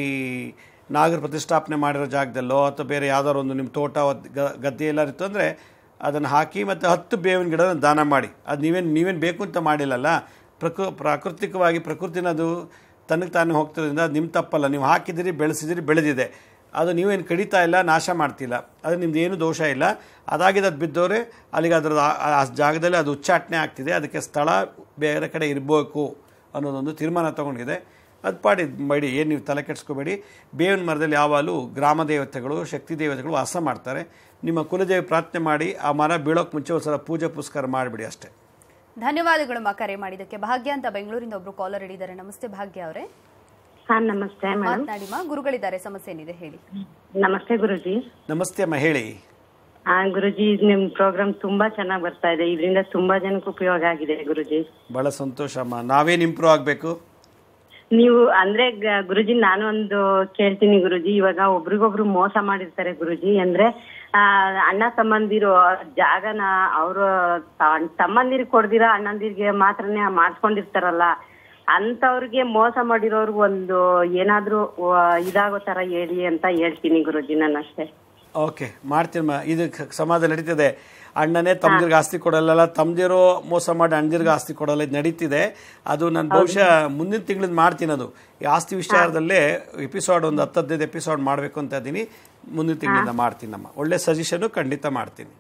ನಾಗರ ಪ್ರತಿಷ್ಠಾಪನೆ ಮಾಡಿರೋ ಜಾಗದಲ್ಲೋ ಅಥವಾ ಬೇರೆ ಯಾವ್ದಾದ್ರು ಒಂದು ನಿಮ್ಮ ತೋಟ ಒದ್- ಗ- ಗದ್ದೆ ಎಲ್ಲಾರು ಇತ್ತು ಅಂದರೆ ಅದನ್ನು ಹಾಕಿ ಮತ್ತು ಹತ್ತು ಬೇವಿನ ಗಿಡನ ದಾನ ಮಾಡಿ ಅದು ನೀವೇನು ನೀವೇನು ಬೇಕು ಅಂತ ಮಾಡಿಲ್ಲಲ್ಲ ಪ್ರಕೃ ಪ್ರಾಕೃತಿಕವಾಗಿ ಪ್ರಕೃತಿನ ಅದು ತನಗೆ ತಾನೇ ಹೋಗ್ತಿರೋದ್ರಿಂದ ಅದು ನಿಮ್ಮ ತಪ್ಪಲ್ಲ ನೀವು ಹಾಕಿದಿರಿ ಬೆಳೆಸಿದಿರಿ ಬೆಳೆದಿದೆ ಅದು ನೀವೇನು ಕಡಿತಾ ಇಲ್ಲ ನಾಶ ಮಾಡ್ತಿಲ್ಲ ಅದು ನಿಮ್ದು ಏನು ದೋಷ ಇಲ್ಲ ಅದಾಗಿದೆ ಅದು ಬಿದ್ದವ್ರೆ ಅಲ್ಲಿಗೆ ಅದರ ಆ ಜಾಗದಲ್ಲಿ ಅದು ಉಚ್ಚಾಟನೆ ಆಗ್ತಿದೆ ಅದಕ್ಕೆ ಸ್ಥಳ ಬೇರೆ ಕಡೆ ಇರಬೇಕು ಅನ್ನೋದೊಂದು ತೀರ್ಮಾನ ತಗೊಂಡಿದೆ ಅದು ಪಾಡಿ ಮಾಡಿ ಏನು ನೀವು ತಲೆ ಕೆಡಿಸ್ಕೋಬೇಡಿ ಬೇವಿನ ಮರದಲ್ಲಿ ಯಾವಾಗಲೂ ಗ್ರಾಮ ದೇವತೆಗಳು ಶಕ್ತಿ ದೇವತೆಗಳು ವಾಸ ಮಾಡ್ತಾರೆ ನಿಮ್ಮ ಕುಲದೇವಿ ಪ್ರಾರ್ಥನೆ ಮಾಡಿ ಆ ಮರ ಬೀಳೋಕೆ ಮುಂಚೆ ಒಂದು ಸಲ ಪೂಜೆ ಪುಸ್ಕಾರ ಮಾಡಿಬಿಡಿ ಅಷ್ಟೇ ಧನ್ಯವಾದಗಳು ಮಾ ಕರೆ ಮಾಡಿದ್ದಕ್ಕೆ ಭಾಗ್ಯ ಅಂತ ಬೆಂಗಳೂರಿಂದ ಒಬ್ರು ಕಾಲರ್ ಹಿಡಿದ್ದಾರೆ ನಮಸ್ತೆ ಭಾಗ್ಯ ಅವರೇ ಹಾ ನಮಸ್ತೆ ಮೇಡಮ್ ಮಾತನಾಡಿ ಮಾ ಗುರುಗಳಿದ್ದಾರೆ ಸಮಸ್ಯೆ ಏನಿದೆ ಹೇಳಿ ನಮಸ್ತೆ ಗುರುಜಿ ನಮಸ್ತೆ ಅಮ್ಮ ಹೇಳಿ ಆ ಗುರುಜಿ ನಿಮ್ ಪ್ರೋಗ್ರಾಮ್ ತುಂಬಾ ಚೆನ್ನಾಗಿ ಬರ್ತಾ ಇದೆ ಇದರಿಂದ ತುಂಬಾ ಜನಕ್ಕೆ ಉಪಯೋಗ ಆಗಿದೆ ಗುರುಜಿ ಭಾಳ ಸಂತೋಷ ಅಮ್ಮ ನಾವೇನು ಇಂಪ್ರೂವ್ ಆಗಬೇಕು ನೀವು ಅಂದ್ರೆ ಗ- ಗುರುಜಿ ನಾನು ಒಂದು ಕೇಳ್ತೀನಿ ಗುರುಜಿ ಇವಾಗ ಒಬ್ರಿಗೊಬ್ರು ಮೋಸ ಮಾಡಿರ್ತಾರೆ ಗುರುಜಿ ಅಂದ್ರೆ ಆ ಅಣ್ಣ ತಮ್ಮಂದಿರು ಜಾಗನ ಅವರು ತಮ್ಮಂದಿರಿಗೆ ಕೊಡ್ದಿರ ಅಣ್ಣಂದಿರಿಗೆ ಮಾತ್ರನೇ ಮಾಡಿಸ್ಕೊಂಡಿರ್ತಾರಲ್ಲ ಅಂತವ್ರಿಗೆ ಮೋಸ ಮಾಡಿರೋರ್ಗೆ ಒಂದು ಏನಾದ್ರೂ ಆ, ಇದಾಗೋ ತರ ಹೇಳಿ ಅಂತ ಹೇಳ್ತೀನಿ ಗುರುಜಿ ನಾನು ಅಷ್ಟೇ ಓಕೆ ಮಾಡ್ತೀನಮ್ಮ ಇದು ಕ- ಸಮಾಜ ನಡೀತಿದೆ ಅಣ್ಣನೇ ತಮ್ಮದಿರ್ಗೆ ಆಸ್ತಿ ಕೊಡಲ್ಲ ತಮ್ಮದಿರೋ ಮೋಸ ಮಾಡಿ ಅಣ್ಣದಿರ್ಗೆ ಆಸ್ತಿ ಕೊಡಲ್ಲ ಇದು ನಡೀತಿದೆ ಅದು ನಾನು ಬಹುಶಃ ಮುಂದಿನ ತಿಂಗಳಿಂದ ಮಾಡ್ತೀನಿ ಅದು ಈ ಆಸ್ತಿ ವಿಚಾರದಲ್ಲೇ ಎಪಿಸೋಡ್ ಒಂದು ಹತ್ತು ಹದಿನೈದು ಎಪಿಸೋಡ್ ಮಾಡಬೇಕು ಅಂತ ಇದ್ದೀನಿ ಮುಂದಿನ ತಿಂಗಳಿಂದ ಮಾಡ್ತೀನಮ್ಮ ಒಳ್ಳೆ ಸಜೆಷನು ಖಂಡಿತ ಮಾಡ್ತೀನಿ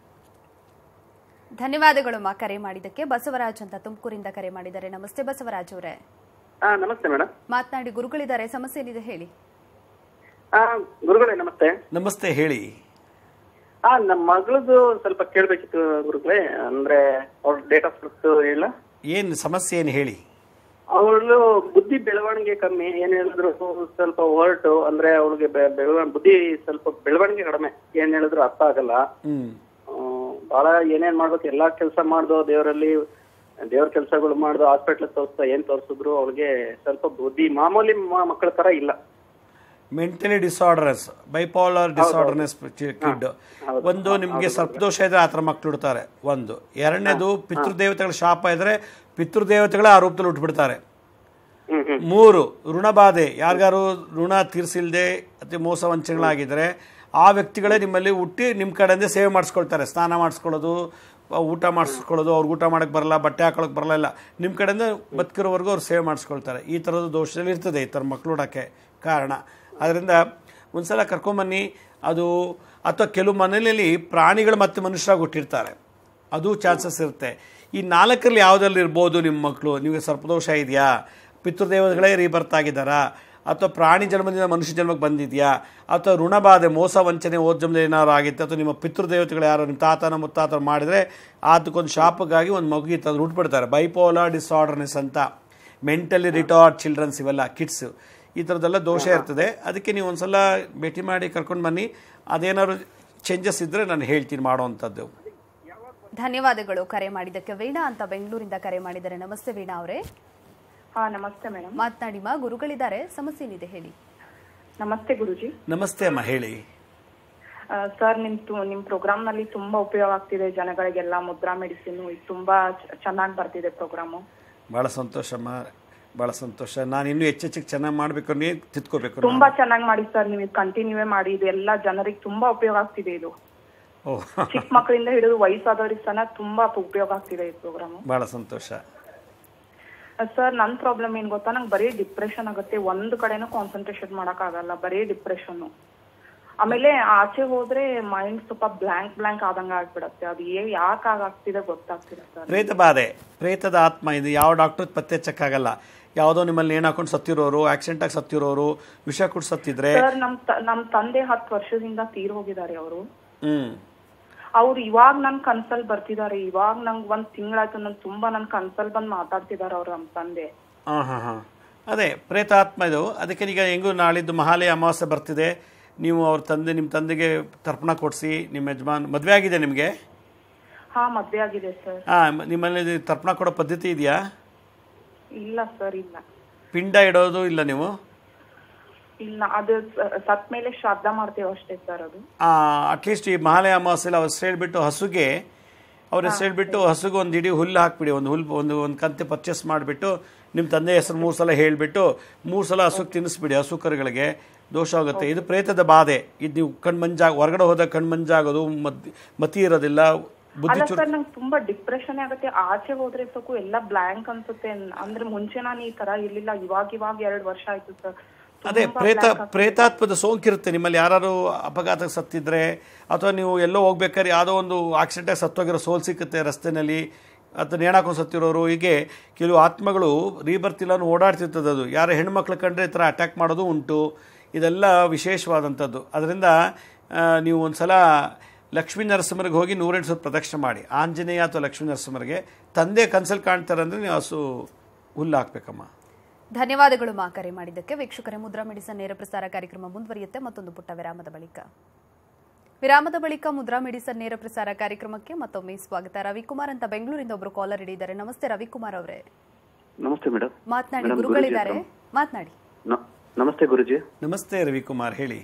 ಧನ್ಯವಾದಗಳು ಮಾ ಕರೆ ಮಾಡಿದ್ದಕ್ಕೆ ಬಸವರಾಜ್ ಅಂತ ತುಮಕೂರಿಂದ ಕರೆ ಮಾಡಿದ್ದಾರೆ ನಮಸ್ತೆ ಬಸವರಾಜ್ ಅವರೇ ಹಾ ನಮಸ್ತೆ ಮೇಡಮ್ ಮಾತನಾಡಿ ಗುರುಗಳಿದ್ದಾರೆ ಸಮಸ್ಯೆ ಏನಿದೆ ಹೇಳಿ ಹಾ ಗುರುಗಳೇ ನಮಸ್ತೆ ನಮಸ್ತೆ ಹೇಳಿ ಹಾ ನಮ್ಮ ಮಗಳದು ಸ್ವಲ್ಪ ಕೇಳ್ಬೇಕಿತ್ತು ಗುರುಗಳೇ ಅಂದ್ರೆ ಅವ್ರ ಡೇಟ್ ಆಫ್ ಬರ್ತ್ ಇಲ್ಲ ಏನು ಸಮಸ್ಯೆ ಏನು ಹೇಳಿ ಅವಳು ಬುದ್ಧಿ ಬೆಳವಣಿಗೆ ಕಮ್ಮಿ ಏನ್ ಹೇಳಿದ್ರು ಸ್ವಲ್ಪ ಹೊರಟು ಅಂದ್ರೆ ಅವಳಿಗೆ ಬೆಳವಣಿಗೆ ಬುದ್ಧಿ ಸ್ವಲ್ಪ ಬೆಳವಣಿಗೆ ಕಡಿಮೆ ಏನ್ ಹೇಳಿದ್ರು ಅರ್ಥ ಆಗಲ್ಲ ಹ್ಞೂ ಆ, ಬಹಳ ಏನೇನ್ ಮಾಡ್ಬೇಕು ಎಲ್ಲಾ ಕೆಲಸ ಮಾಡ್ದು ದೇವರಲ್ಲಿ ದೇವ್ರ ಕೆಲಸಗಳು ಮಾಡ್ದು ಹಾಸ್ಪಿಟ್ಲ್ ತೋರಿಸ್ತಾ ಏನ್ ತೋರಿಸಿದ್ರು ಅವಳಿಗೆ ಸ್ವಲ್ಪ ಬುದ್ಧಿ ಮಾಮೂಲಿ ಮ- ಮಕ್ಕಳ ತರ ಇಲ್ಲ ಮೆಂಟಲಿ ಡಿಸಾರ್ಡರ್ಸ್ ಬೈಪೋಲರ್ ಡಿಸಾರ್ಡರ್ನೆಸ್ ಕಿಡ್ ಒಂದು ನಿಮಗೆ ಸರ್ಪದೋಷ ಇದ್ರೆ ಆ ಥರ ಮಕ್ಳು ಹುಡ್ತಾರೆ ಒಂದು ಎರಡನೇದು ಪಿತೃದೇವತೆಗಳ ಶಾಪ ಇದ್ರೆ ಪಿತೃದೇವತೆಗಳ ಆ ರೂಪದಲ್ಲಿ ಹುಟ್ಬಿಡ್ತಾರೆ ಹ್ಮ್ ಹ್ಮ್ ಮೂರು ಋಣಬಾಧೆ ಯಾರಿಗಾರು ಋಣ ತೀರಿಸಿಲ್ದೆ ಅತಿ ಮೋಸ ವಂಚನೆಗಳಾಗಿದ್ದರೆ ಆ ವ್ಯಕ್ತಿಗಳೇ ನಿಮ್ಮಲ್ಲಿ ಹುಟ್ಟಿ ನಿಮ್ಮ ಕಡೆಯಿಂದ ಸೇವೆ ಮಾಡಿಸ್ಕೊಳ್ತಾರೆ ಸ್ನಾನ ಮಾಡಿಸ್ಕೊಳ್ಳೋದು ಆ, ಊಟ ಮಾಡಿಸ್ಕೊಳ್ಳೋದು ಅವ್ರಿಗೆ ಊಟ ಮಾಡೋಕ್ಕೆ ಬರಲ್ಲ ಬಟ್ಟೆ ಹಾಕೊಳ್ಳೋಕೆ ಬರಲ್ಲ ಇಲ್ಲ ನಿಮ್ಮ ಕಡೆಯಿಂದ ಬದುಕಿರೋವರೆಗೂ ಅವ್ರು ಸೇವೆ ಮಾಡಿಸ್ಕೊಳ್ತಾರೆ ಈ ಥರದ ದೋಷದಲ್ಲಿ ಇರ್ತದೆ ಈ ಥರ ಮಕ್ಳು ಹುಡೋಕ್ಕೆ ಕಾರಣ ಅದರಿಂದ ಒಂದ್ಸಲ ಕರ್ಕೊಂಬನ್ನಿ ಅದು ಅಥವಾ ಕೆಲವು ಮನೆಯಲ್ಲಿ ಪ್ರಾಣಿಗಳು ಮತ್ತೆ ಮನುಷ್ಯರಾಗಿ ಹುಟ್ಟಿರ್ತಾರೆ ಅದು ಚಾನ್ಸಸ್ ಇರುತ್ತೆ ಈ ನಾಲ್ಕರಲ್ಲಿ ಯಾವುದ್ರಲ್ಲಿ ಇರ್ಬೋದು ನಿಮ್ಮ ಮಕ್ಕಳು ನಿಮಗೆ ಸರ್ಪದೋಷ ಇದೆಯಾ ಪಿತೃದೇವತೆಗಳೇ ರೀಬರ್ತ್ ಆಗಿದ್ದಾರಾ ಅಥವಾ ಪ್ರಾಣಿ ಜನ್ಮದಿಂದ ಮನುಷ್ಯ ಜನ್ಮಕ್ಕೆ ಬಂದಿದೆಯಾ ಅಥವಾ ಋಣಬಾಧೆ ಮೋಸ ವಂಚನೆ ಓದ್ ಜನ್ಮದಲ್ಲಿ ಏನಾದ್ರು ಆಗಿತ್ತು ಅಥವಾ ನಿಮ್ಮ ಪಿತೃದೇವತೆಗಳು ಯಾರು ನಿಮ್ಮ ತಾತನ ಮುತ್ತಾತ ಮಾಡಿದರೆ ಅದಕ್ಕೊಂದು ಶಾಪಕ್ಕಾಗಿ ಒಂದು ಮಗು ಇತ್ತು ಅದು ಹುಟ್ಬಿಡ್ತಾರೆ ಬೈಪೋಲಾ ಡಿಸಾರ್ಡರ್ನೆಸ್ ಅಂತ ಮೆಂಟಲಿ ರಿಟಾರ್ಡ್ ಚಿಲ್ಡ್ರನ್ಸ್ ಇವೆಲ್ಲ ಕಿಡ್ಸ್ ಈ ಥರದ್ದೆಲ್ಲ ದೋಷ ಇರ್ತದೆ ಅದಕ್ಕೆ ನೀವು ಒಂದ್ಸಲ ಭೇಟಿ ಮಾಡಿ ಕರ್ಕೊಂಡು ಬನ್ನಿ ಅದೇನಾದ್ರು ಚೇಂಜಸ್ ಇದ್ದರೆ ನಾನು ಹೇಳ್ತೀನಿ ಮಾಡೋವಂಥದ್ದು ಧನ್ಯವಾದಗಳು ಕರೆ ಮಾಡಿದ್ದಕ್ಕೆ ವೀಣಾ ಅಂತ ಬೆಂಗಳೂರಿಂದ ಕರೆ ಮಾಡಿದ್ದಾರೆ ನಮಸ್ತೆ ವೀಣಾ ಅವರೇ ಹಾ ನಮಸ್ತೆ ಮೇಡಮ್ ಮಾತನಾಡಿಮ್ಮ ಗುರುಗಳಿದ್ದಾರೆ ಸಮಸ್ಯೆ ಏನಿದೆ ಹೇಳಿ ನಮಸ್ತೆ ಗುರುಜಿ ನಮಸ್ತೆ ಅಮ್ಮ ಹೇಳಿ ಸರ್ ನಿಮ್ ತು- ನಿಮ್ ಪ್ರೋಗ್ರಾಮ್ ನಲ್ಲಿ ತುಂಬಾ ಉಪಯೋಗ ಆಗ್ತಿದೆ ಜನಗಳಿಗೆಲ್ಲ ಮುದ್ರಾ ಮೆಡಿಸಿನ್ ತುಂಬಾ ಚೆನ್ನಾಗಿ ಬರ್ತಿದೆ ಪ್ರೋಗ್ರಾಮು ಭಾಳ ಸಂತೋಷಮ್ಮ ಭಾಳ ಸಂತೋಷ ನಾನು ಇನ್ನೂ ಹೆಚ್ಚೆಚ್ಚಿಗೆ ಚೆನ್ನಾಗಿ ಮಾಡಬೇಕು ನೀ ತಿದ್ಕೋಬೇಕು ತುಂಬಾ ಚೆನ್ನಾಗಿ ಮಾಡಿ ಸರ್ ನೀವು ಕಂಟಿನ್ಯೂವೇ ಮಾಡಿ ಇದು ಎಲ್ಲಾ ಜನರಿಗೆ ತುಂಬಾ ಉಪಯೋಗ ಆಗ್ತಿದೆ ಇದು ಓ ಚಿಕ್ಕ ಮಕ್ಕಳಿಂದ ಹಿಡಿದು ವಯಸ್ಸಾದವ್ರಿಗೆ ಸಹ ತುಂಬಾ ಉಪಯೋಗ ಆಗ್ತಿದೆ ಈ ಪ್ರೋಗ್ರಾಮ್ ಭಾಳ ಸಂತೋಷ ಸರ್ ನನ್ ಪ್ರಾಬ್ಲಮ್ ಏನ್ ಗೊತ್ತಾ ನಂಗೆ ಬರೀ ಡಿಪ್ರೆಷನ್ ಆಗುತ್ತೆ ಒಂದ್ ಕಡೆನೂ ಕಾನ್ಸಂಟ್ರೇಷನ್ ಮಾಡಕ್ ಆಗಲ್ಲ ಬರೀ ಡಿಪ್ರೆಷನ್ ಆಮೇಲೆ ಆಚೆ ಹೋದ್ರೆ ಮೈಂಡ್ ಸ್ವಲ್ಪ ಬ್ಲಾಂಕ್ ಬ್ಲಾಂಕ್ ಆದಂಗ ಆಗ್ಬಿಡತ್ತೆ ಅದು ಏ ಯಾಕೆ ಆಗಾಗ್ತಿದೆ ಗೊತ್ತಾಗ್ತಿಲ್ಲ ಸರ್ ಪ್ರೇತ ಬಾಧೆ ಪ್ರೇತದ ಆತ್ಮ ಇದು ಯಾವ ಡಾಕ್ಟರ್ ಪತ್ತೆ ಹಚ್ಚಕ್ಕಾಗಲ್ಲ ಯಾವುದೋ ನಿಮ್ಮಲ್ಲಿ ನೇಣು ಹಾಕೊಂಡು ಸತ್ತಿರೋರು ಆಕ್ಸಿಡೆಂಟ್ ಆಗಿ ಸತ್ತಿರೋರು ವಿಷ ಕುಡ್ ಸತ್ತಿದ್ರೆ ಸರ್ ನಮ್ ತ- ನಮ್ ತಂದೆ ಹತ್ತು ವರ್ಷದಿಂದ ತೀರ್ ಹೋಗಿದ್ದಾರೆ ಅವರು ಹ್ಞೂ ಅವ್ರು ಇವಾಗ ನನ್ ಕನ್ಸಲ್ ಬರ್ತಿದ್ದಾರೆ ಇವಾಗ ನಂಗ್ ಒಂದ್ ತಿಂಗಳಾಯ್ತು ನನ್ ತುಂಬಾ ನನ್ ಕನ್ಸಲ್ ಬಂದ್ ಮಾತಾಡ್ತಿದಾರೆ ಅವ್ರ ನಮ್ ತಂದೆ ಹಾಂ ಹಾಂ ಹಾಂ ಅದೇ ಪ್ರೇತಾತ್ಮ ಇದು ಅದಕ್ಕೆ ಈಗ ಹೆಂಗೂ ನಾಳಿದ್ದು ಮಹಾಲಯ ಅಮಾವಾಸ್ಯೆ ಬರ್ತಿದೆ ನೀವು ಅವ್ರ ತಂದೆ ನಿಮ್ಮ ತಂದೆಗೆ ತರ್ಪಣ ಕೊಡಿಸಿ ನಿಮ್ಮ ಯಜಮಾನ್ ಮದುವೆ ಆಗಿದೆ ನಿಮಗೆ ಹಾ ಮದ್ವೆ ಆಗಿದೆ ಸರ್ ಹಾಂ ನಿಮ್ಮಲ್ಲಿ ತರ್ಪಣ ಕೊಡೋ ಪದ್ಧತಿ ಇದೆಯಾ ಇಲ್ಲ ಸರ್ ಇಲ್ಲ ಪಿಂಡ ಇಡೋದು ಇಲ್ಲ ನೀವು ಇಲ್ಲ ಅದು ಸ- ಸತ್ ಮೇಲೆ ಶ್ರಾದ್ದ ಮಾಡ್ತೇವೆ ಅಷ್ಟೇ ಸರ್ ಅದು ಅಟ್ಲೀಸ್ಟ್ ಈ ಮಹಾಲಯ ಅಮಾವಾಸ್ಯೆಲಿ ಅವ್ರ ಹೆಸರು ಹೇಳ್ಬಿಟ್ಟು ಹಸುಗೆ ಅವ್ರ ಹೆಸರು ಹೇಳ್ಬಿಟ್ಟು ಹಸುಗೆ ಒಂದು ಇಡೀ ಹುಲ್ಲು ಹಾಕ್ಬಿಡಿ ಒಂದು ಹುಲ್ಲು ಒಂದು ಒಂದು ಕಂತೆ ಪರ್ಚೇಸ್ ಮಾಡಿಬಿಟ್ಟು ನಿಮ್ಮ ತಂದೆ ಹೆಸರು ಮೂರು ಸಲ ಹೇಳಿಬಿಟ್ಟು ಮೂರು ಸಲ ಹಸುಗೆ ತಿನ್ನಿಸ್ಬಿಡಿ ಹಸು ಕರುಗಳಿಗೆ ದೋಷ ಆಗುತ್ತೆ ಇದು ಪ್ರೇತದ ಬಾಧೆ ಇದು ನೀವು ಕಣ್ಮಂಜಾಗ ಹೊರಗಡೆ ಹೋದಾಗ ಕಣ್ಮಂಜಾಗೋದು ಮದ್ ಮತಿ ಇರೋದಿಲ್ಲ ಬುದ್ಧಿ ಅಲ್ಲ ಚುರು ಸರ್ ನಂಗೆ ತುಂಬಾ ಡಿಪ್ರೆಷನ್ ಆಗುತ್ತೆ ಆಚೆ ಹೋದ್ರೆ ಸಾಕು ಎಲ್ಲ ಬ್ಲಾಂಕ್ ಅನ್ಸುತ್ತೆ ಅಂದ್ರೆ ಮುಂಚೆ ನಾನು ಈ ತರ ಇರ್ಲಿಲ್ಲ ಇವಾಗ ಇವಾಗ ಎರಡ್ ವರ್ಷ ಆಯ್ತು ಸರ್ ಅದೇ ಪ್ರೇತ ಪ್ರೇತಾತ್ಮದ ಸೋಂಕಿರುತ್ತೆ ನಿಮ್ಮಲ್ಲಿ ಯಾರು ಅಪಘಾತಕ್ಕೆ ಸತ್ತಿದ್ರೆ ಅಥವಾ ನೀವು ಎಲ್ಲೋ ಹೋಗ್ಬೇಕಾದ್ರೆ ಯಾವುದೋ ಒಂದು ಆಕ್ಸಿಡೆಂಟಾಗಿ ಸತ್ತೋಗಿರೋ ಸೋಲ್ ಸಿಕ್ಕುತ್ತೆ ರಸ್ತೆನಲ್ಲಿ ಅಥವಾ ನೇಣಾಕೊಂಡು ಸತ್ತಿರೋರು ಹೀಗೆ ಕೆಲವು ಆತ್ಮಗಳು ರೀಬರ್ತ್ ಇಲ್ಲ ಓಡಾಡ್ತಿರ್ತದೆ ಅದು ಯಾರು ಹೆಣ್ಮಕ್ಳು ಕಂಡ್ರೆ ಈ ಥರ ಅಟ್ಯಾಕ್ ಮಾಡೋದು ಉಂಟು ಇದೆಲ್ಲ ವಿಶೇಷವಾದಂಥದ್ದು ಅದರಿಂದ ಆ, ನೀವು ಒಂದು ಸಲ ಲಕ್ಷ್ಮೀ ನರಸಿಂಹರಿಗೆ ಹೋಗಿ ನೂರೆಂಟು ಸುತ್ತ ಪ್ರದಕ್ಷಿಣೆ ಮಾಡಿ ಆಂಜನೇಯ ಅಥವಾ ಲಕ್ಷ್ಮೀ ನರಸಿಂಹರಿಗೆ ತಂದೆ ಕನ್ಸಲ್ ಕಾಣ್ತಾರೆ ಅಂದರೆ ನೀವು ಹಸು ಹುಲ್ಲು ಹಾಕ್ಬೇಕಮ್ಮ ಧನ್ಯವಾದಗಳು ಮಾ ಕರೆ ಮಾಡಿದ್ದಕ್ಕೆ ವೀಕ್ಷಕರೇ ಮುದ್ರಾ ಮೆಡಿಸನ್ ನೇರ ಪ್ರಸಾರ ಕಾರ್ಯಕ್ರಮ ಮುಂದುವರಿಯುತ್ತೆ ಮತ್ತೊಂದು ಪುಟ್ಟ ವಿರಾಮದ ಬಳಿಕ ವಿರಾಮದ ಬಳಿಕ ಮುದ್ರಾ ಮೆಡಿಸನ್ ನೇರ ಪ್ರಸಾರ ಕಾರ್ಯಕ್ರಮಕ್ಕೆ ಮತ್ತೊಮ್ಮೆ ಸ್ವಾಗತ ರವಿಕುಮಾರ್ ಅಂತ ಬೆಂಗಳೂರಿಂದ ಒಬ್ರು ಕಾಲರ್ ಹಿಡಿದ್ದಾರೆ ನಮಸ್ತೆ ರವಿಕುಮಾರ್ ಅವರೇ ನಮಸ್ತೆ ಮೇಡಮ್ ಮಾತನಾಡಿ ಮೇಡಮ್, ಗುರುಗಳಿದ್ದಾರೆ ಗುರೂಜಿ ಮಾತನಾಡಿ ನ- ನಮಸ್ತೆ ಗುರುಜಿ ನಮಸ್ತೆ ರವಿಕುಮಾರ್ ಹೇಳಿ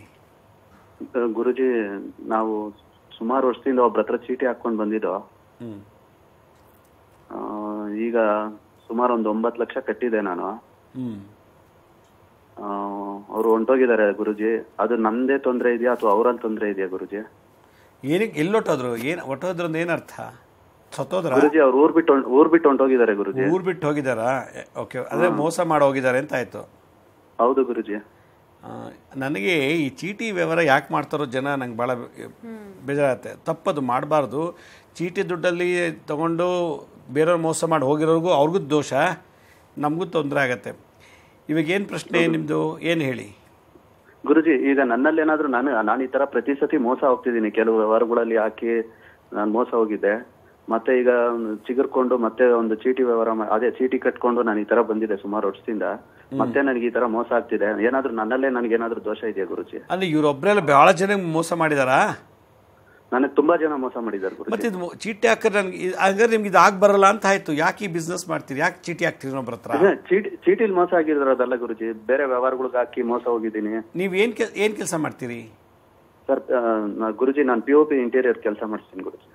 ಆ, ಗುರುಜಿ ನಾವು ಸುಮಾರು ವರ್ಷದಿಂದ ಒಬ್ರ ಹತ್ರ ಚೀಟಿ ಹಾಕೊಂಡು ಬಂದಿದ್ದು ಹ್ಞೂ ಆ, ಈಗ ಸುಮಾರು ಒಂದು ಒಂಬತ್ತು ಲಕ್ಷ ಕಟ್ಟಿದೆ ನಾನು ಹ್ಞೂ ಅವರು ಹೊಂಟೋಗಿದ್ದಾರೆ ಗುರುಜಿ ಅದು ನಂದೇ ತೊಂದರೆ ಇದೆಯಾ ಅಥವಾ ಅವರಲ್ಲಿ ತೊಂದರೆ ಇದೆಯಾ ಗುರುಜಿ ಏನಕ್ಕೆ ಎಲ್ಲೊಟ್ಟೋದ್ರು ಏನು ಒಟ್ಟೋದ್ರಿಂದ ಏನರ್ಥ ಸತ್ತೋದ್ರ ಗುರುಜಿ ಅವ್ರು ಊರ್ ಬಿಟ್ಟು ಹೊಂಟ್- ಊರ್ ಬಿಟ್ಟು ಹೊಂಟೋಗಿದ್ದಾರೆ ಗುರುಜಿ ಊರ್ ಬಿಟ್ಟು ಹೋಗಿದಾರಾ ಓಕೆ ಅದೇ ಮೋಸ ಮಾಡಿ ಹೋಗಿದ್ದಾರೆ ಅಂತ ಆಯ್ತು ಹೌದು ಗುರುಜಿ ಆ, ನನಗೆ ಈ ಚೀಟಿ ವ್ಯವಹಾರ ಯಾಕೆ ಮಾಡ್ತಾರೋ ಜನ ನಂಗೆ ಭಾಳ ಬೇಜಾರತ್ತೆ ತಪ್ಪದು ಮಾಡಬಾರ್ದು ಚೀಟಿ ದುಡ್ಡಲ್ಲಿ ತಗೊಂಡು ಬೇರೆಯವ್ರು ಮೋಸ ಮಾಡಿ ಹೋಗಿರೋರ್ಗೂ ಅವ್ರಿಗೂ ದೋಷ ನಮಗೂ ತೊಂದರೆ ಆಗತ್ತೆ ಇವಾಗ ಏನು ಪ್ರಶ್ನೆ ನಿಮ್ಮದು ಏನು ಹೇಳಿ ಗುರುಜಿ ಈಗ ನನ್ನಲ್ಲಿ ಏನಾದ್ರು ನಾನು ನಾನು ಈ ತರ ಪ್ರತಿ ಸತಿ ಮೋಸ ಹೋಗ್ತಿದ್ದೀನಿ ಕೆಲವು ವ್ಯವಹಾರಗಳಲ್ಲಿ ಹಾಕಿ ನಾನು ಮೋಸ ಹೋಗಿದ್ದೆ ಮತ್ತೆ ಈಗ ಚಿಗುರ್ಕೊಂಡು ಮತ್ತೆ ಒಂದು ಚೀಟಿ ವ್ಯವಹಾರ ಮಾ- ಅದೇ ಚೀಟಿ ಕಟ್ಕೊಂಡು ನಾನು ಈ ತರ ಬಂದಿದ್ದೆ ಸುಮಾರು ವರ್ಷದಿಂದ ಮತ್ತೆ ನನಗೆ ಈ ತರ ಮೋಸ ಆಗ್ತಿದೆ ಏನಾದ್ರೂ ನನ್ನಲ್ಲೇ ನನಗೆ ಏನಾದ್ರೂ ದೋಷ ಇದೆಯಾ ಗುರುಜಿ ಅಂದ್ರೆ ಇವರೊಬ್ಬರೆಲ್ಲ ಬಹಳ ಜನ ಮೋಸ ಮಾಡಿದಾರಾ ನನಗೆ ತುಂಬಾ ಜನ ಮೋಸ ಮಾಡಿದ್ದಾರೆ ಗುರುಜಿ ಮತ್ತೆ ಇದು ಮೊ- ಚೀಟಿ ಹಾಕಿದ್ರೆ ನನಗೆ ಹಂಗಾರೆ ನಿಮ್ಗೆ ಇದು ಆಗ್ ಬರಲ್ಲ ಅಂತ ಆಯ್ತು ಯಾಕೆ ಈ ಬಿಸ್ನೆಸ್ ಮಾಡ್ತೀರಿ ಯಾಕೆ ಚೀಟಿ ಹಾಕ್ತೀರಿ ಇನ್ನೊಬ್ರ ಹತ್ರ ಅದೇ ಚೀಟಿ ಚೀಟಿಲ್ ಮೋಸ ಆಗಿರೋದಲ್ಲ ಗುರುಜಿ ಬೇರೆ ವ್ಯವಹಾರಗಳಿಗೆ ಹಾಕಿ ಮೋಸ ಹೋಗಿದ್ದೀನಿ ನೀವು ಏನ್ ಕೆಲ್ ಏನ್ ಕೆಲಸ ಮಾಡ್ತೀರಿ ಸರ್ ಆ, ನಾ- ಗುರುಜಿ ನಾನು ಪಿ ಒ ಪಿ ಇಂಟೀರಿಯರ್ ಕೆಲಸ ಮಾಡಿಸ್ತೀನಿ ಗುರುಜಿ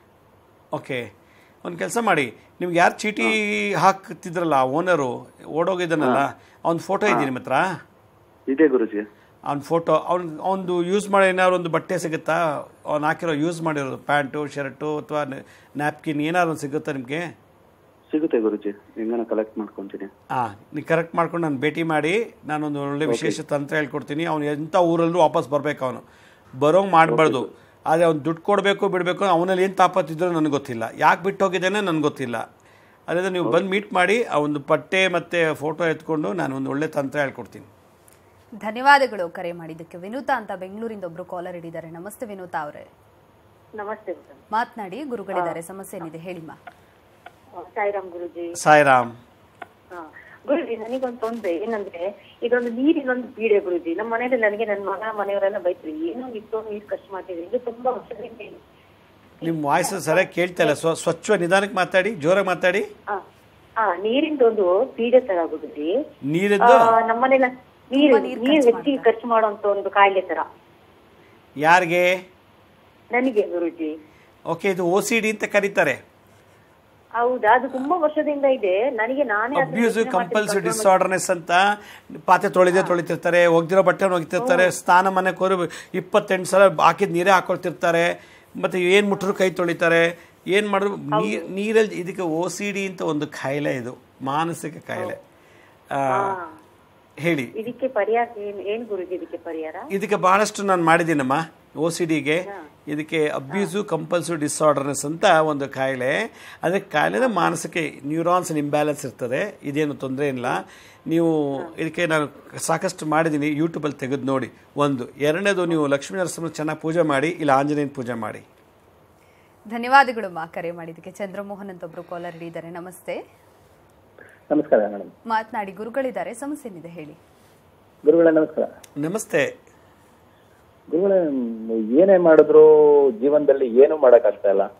ಓಕೆ ಒಂದು ಕೆಲಸ ಮಾಡಿ ನಿಮ್ಗೆ ಯಾರು ಚೀಟಿ ಹಾಕ್ತಿದ್ರಲ್ಲ ಓನರು ಓಡೋಗಿದ್ದಾನಲ್ಲ ಅವ್ನ ಫೋಟೋ ಇದೆ ನಿಮ್ಮ ಹತ್ರ ಇದೆ ಗುರುಜಿ ಅವ್ನ ಫೋಟೋ ಅವ್ನ ಅವ್ನದು ಯೂಸ್ ಮಾಡೋ ಏನಾದ್ರು ಒಂದು ಬಟ್ಟೆ ಸಿಗುತ್ತಾ ಅವ್ನು ಹಾಕಿರೋ ಯೂಸ್ ಮಾಡಿರೋದು ಪ್ಯಾಂಟು ಶರ್ಟು ಅಥವಾ ನ್ಯಾಪ್ಕಿನ್ ಏನಾದ್ರು ಒಂದು ಸಿಗುತ್ತಾ ನಿಮಗೆ ಸಿಗುತ್ತೆ ಗುರುಜಿ ಹೆಂಗನ ಕಲೆಕ್ಟ್ ಮಾಡ್ಕೊಂತೀನಿ ಹಾಂ ನೀವು ಕರೆಕ್ಟ್ ಮಾಡ್ಕೊಂಡು ನಾನು ಭೇಟಿ ಮಾಡಿ ನಾನೊಂದು ಒಳ್ಳೆ ವಿಶೇಷ ತಂತ್ರ ಹೇಳ್ಕೊಡ್ತೀನಿ ಅವ್ನು ಎಂಥ ಊರಲ್ಲೂ ವಾಪಸ್ ಬರಬೇಕು ಅವನು ಬರೋಂಗೆ ಮಾಡಬಾರ್ದು ಆದರೆ ಅವ್ನು ದುಡ್ಡು ಕೊಡಬೇಕು ಬಿಡಬೇಕು ಅವನಲ್ಲಿ ಏನು ತಾಪತ್ತಿದ್ರೂ ನನಗೆ ಗೊತ್ತಿಲ್ಲ ಯಾಕೆ ಬಿಟ್ಟು ಹೋಗಿದ್ದಾನೆ ನನಗೆ ಗೊತ್ತಿಲ್ಲ ಅದೇ ನೀವು ಬಂದು ಮೀಟ್ ಮಾಡಿ ಆ ಒಂದು ಪಟ್ಟೆ ಮತ್ತು ಫೋಟೋ ಎತ್ಕೊಂಡು ನಾನು ಒಂದು ಒಳ್ಳೆ ತಂತ್ರ ಹೇಳ್ಕೊಡ್ತೀನಿ ಧನ್ಯವಾದಗಳು ಕರೆ ಮಾಡಿದ್ದಕ್ಕೆ ವಿನೂತಾ ಅಂತ ಬೆಂಗಳೂರಿಂದ ಒಬ್ರು ಕಾಲರ್ ಹಿಡಿದ್ದಾರೆ ನಮಸ್ತೆ ವಿನೂತಾ ಅವರೇ ನಮಸ್ತೆ ಮೇಡಮ್ ಮಾತನಾಡಿ ಗುರುಗಳಿದ್ದಾರೆ ಸಮಸ್ಯೆ ಏನಿದೆ ಹೇಳಿಮ್ಮ ಸಾಯಿರಾಮ್ ಗುರುಜಿ ಸಾಯಿರಾಮ್ ಹಾ ಗುರುಜಿ ನನಗೊಂದು ತೊಂದ್ರೆ ಏನಂದ್ರೆ ಇದೊಂದು ನೀರಿನೊಂದು ಪೀಡೆ ಗುರುಜಿ ನಮ್ಮ ಮನೇಲಿ ನನಗೆ ನನ್ನ ಮಗ ಮನೆಯವರೆಲ್ಲ ಬೈತ್ರಿ ಏನೋ ಇಷ್ಟೊಂದು ನೀರು ಖರ್ಚು ಮಾಡ್ತಿದ್ರಿ ಇದು ತುಂಬಾ ವರ್ಷದಿಂದ ಇದೆ. ನಿಮ್ಮ ವಾಯ್ಸ್ ಸರಿಯಾಗಿ ಕೇಳ್ತಾ ಇಲ್ಲ ಸ್ವ ಸ್ವಚ್ಛ ನಿಧಾನಕ್ಕೆ ಮಾತಾಡಿ ಜೋರಾಗಿ ಮಾತಾಡಿ ಹಾ ಹಾ ನೀರಿಂದೊಂದು ಪೀಡೆ ತರ ಗುರುಜಿ ನೀರಿದ್ದು ನಮ್ಮನೆಲ್ಲ ನೀರು ನೀರು ಹೆಚ್ಚಿಗೆ ಖರ್ಚು ಮಾಡುವಂತ ಒಂದು ಕಾಯಿಲೆ ತರ ಯಾರಿಗೆ ನನಗೆ ಗುರುಜಿ ಓಕೆ ಇದು ಓ ಸಿ ಡಿ ಅಂತ ಕರೀತಾರೆ ಹೌದಾ ಅದು ತುಂಬಾ ವರ್ಷದಿಂದ ಇದೆ ನನಗೆ ನಾನೇ ಅದನ್ನ ಅಬ್ಯೂಸಿವ್ ಯೋಚ್ನೆ ಮಾಡ್ತೀನಿ, ಕಂಪಲ್ಸಿವ್ control ಡಿಸಾರ್ಡರ್ನೆಸ್ ಅಂತ ಪಾತ್ರೆ ತೊಳೆದೇ ತೊಳಿತಿರ್ತಾರೆ ಒಗ್ದಿರೋ ಬಟ್ಟೆ ಒಗಿತಿರ್ತಾರೆ ಸ್ನಾನ ಮನೆ ಕೋರಿ ಇಪ್ಪತ್ತೆಂಟು ಸಲ ಹಾಕಿದ ನೀರೇ ಹಾಕೊಳ್ತಿರ್ತಾರೆ ಮತ್ತೆ ಏನು ಮುಟ್ಟರು ಕೈ ತೊಳಿತಾರೆ ಏನು ಮಾಡಿದ್ರು ನೀರ್ ನೀರಲ್ಲಿ ಇದಕ್ಕೆ ಓ ಸಿ ಡಿ ಅಂತ ಒಂದು ಕಾಯಿಲೆ ಇದು ಮಾನಸಿಕ ಕಾಯಿಲೆ ಆ, ಹೇಳಿ ಇದಕ್ಕೆ ಪರಿಹಾರ ಏನ್ ಏನ್ ಗುರುಜಿ ಇದಕ್ಕೆ ಪರಿಹಾರ ಇದಕ್ಕೆ ಬಹಳಷ್ಟು ನಾನು ಮಾಡಿದ್ದೀನಮ್ಮ ಓ ಸಿ ಡಿಗೆ ಇದಕ್ಕೆ ಅಬ್ಯೂಸು ಕಂಪಲ್ಸಿವ್ ಡಿಸಾರ್ಡರ್ನೆಸ್ ಅಂತ ಒಂದು ಕಾಯಿಲೆ ಅದಕ್ಕೆ ಕಾಯಿಲೆನ ಮಾನಸಿಕ ನ್ಯೂರಾನ್ಸ್ ಇಂಬ್ಯಾಲೆನ್ಸ್ ಇರ್ತದೆ ಇದೇನು ತೊಂದರೆ ಇಲ್ಲ ನೀವು ಇದಕ್ಕೆ ನಾನು ಸಾಕಷ್ಟು ಮಾಡಿದ್ದೀನಿ ಯೂಟ್ಯೂಬಲ್ಲಿ ತೆಗೆದು ನೋಡಿ ಒಂದು ಎರಡನೇದು ನೀವು ಲಕ್ಷ್ಮೀ ನರಸಿಂಹ ಚೆನ್ನಾಗಿ ಪೂಜೆ ಮಾಡಿ ಇಲ್ಲ ಆಂಜನೇಯನ ಪೂಜೆ ಮಾಡಿ ಧನ್ಯವಾದಗಳು ಮಾ ಕರೆ ಮಾಡಿದ್ದಕ್ಕೆ ಚಂದ್ರಮೋಹನ್ ಅಂತ ಒಬ್ರು ಕಾಲರ್ ಹಿಡಿದ್ದಾರೆ ನಮಸ್ತೆ ನಮಸ್ಕಾರ ಮೇಡಮ್ ಮಾತನಾಡಿ ಗುರುಗಳಿದ್ದಾರೆ ಸಮಸ್ಯೆ ಏನಿದೆ ಹೇಳಿ ಗುರುಗಳೇ ನಮಸ್ಕಾರ ನಮಸ್ತೆ ಗುರುಗಳೇ ಏನೇ ಮಾಡಿದ್ರು ಜೀವನದಲ್ಲಿ ಏನು ಮಾಡಕ್ಕಾಗ್ತಾ ಇಲ್ಲ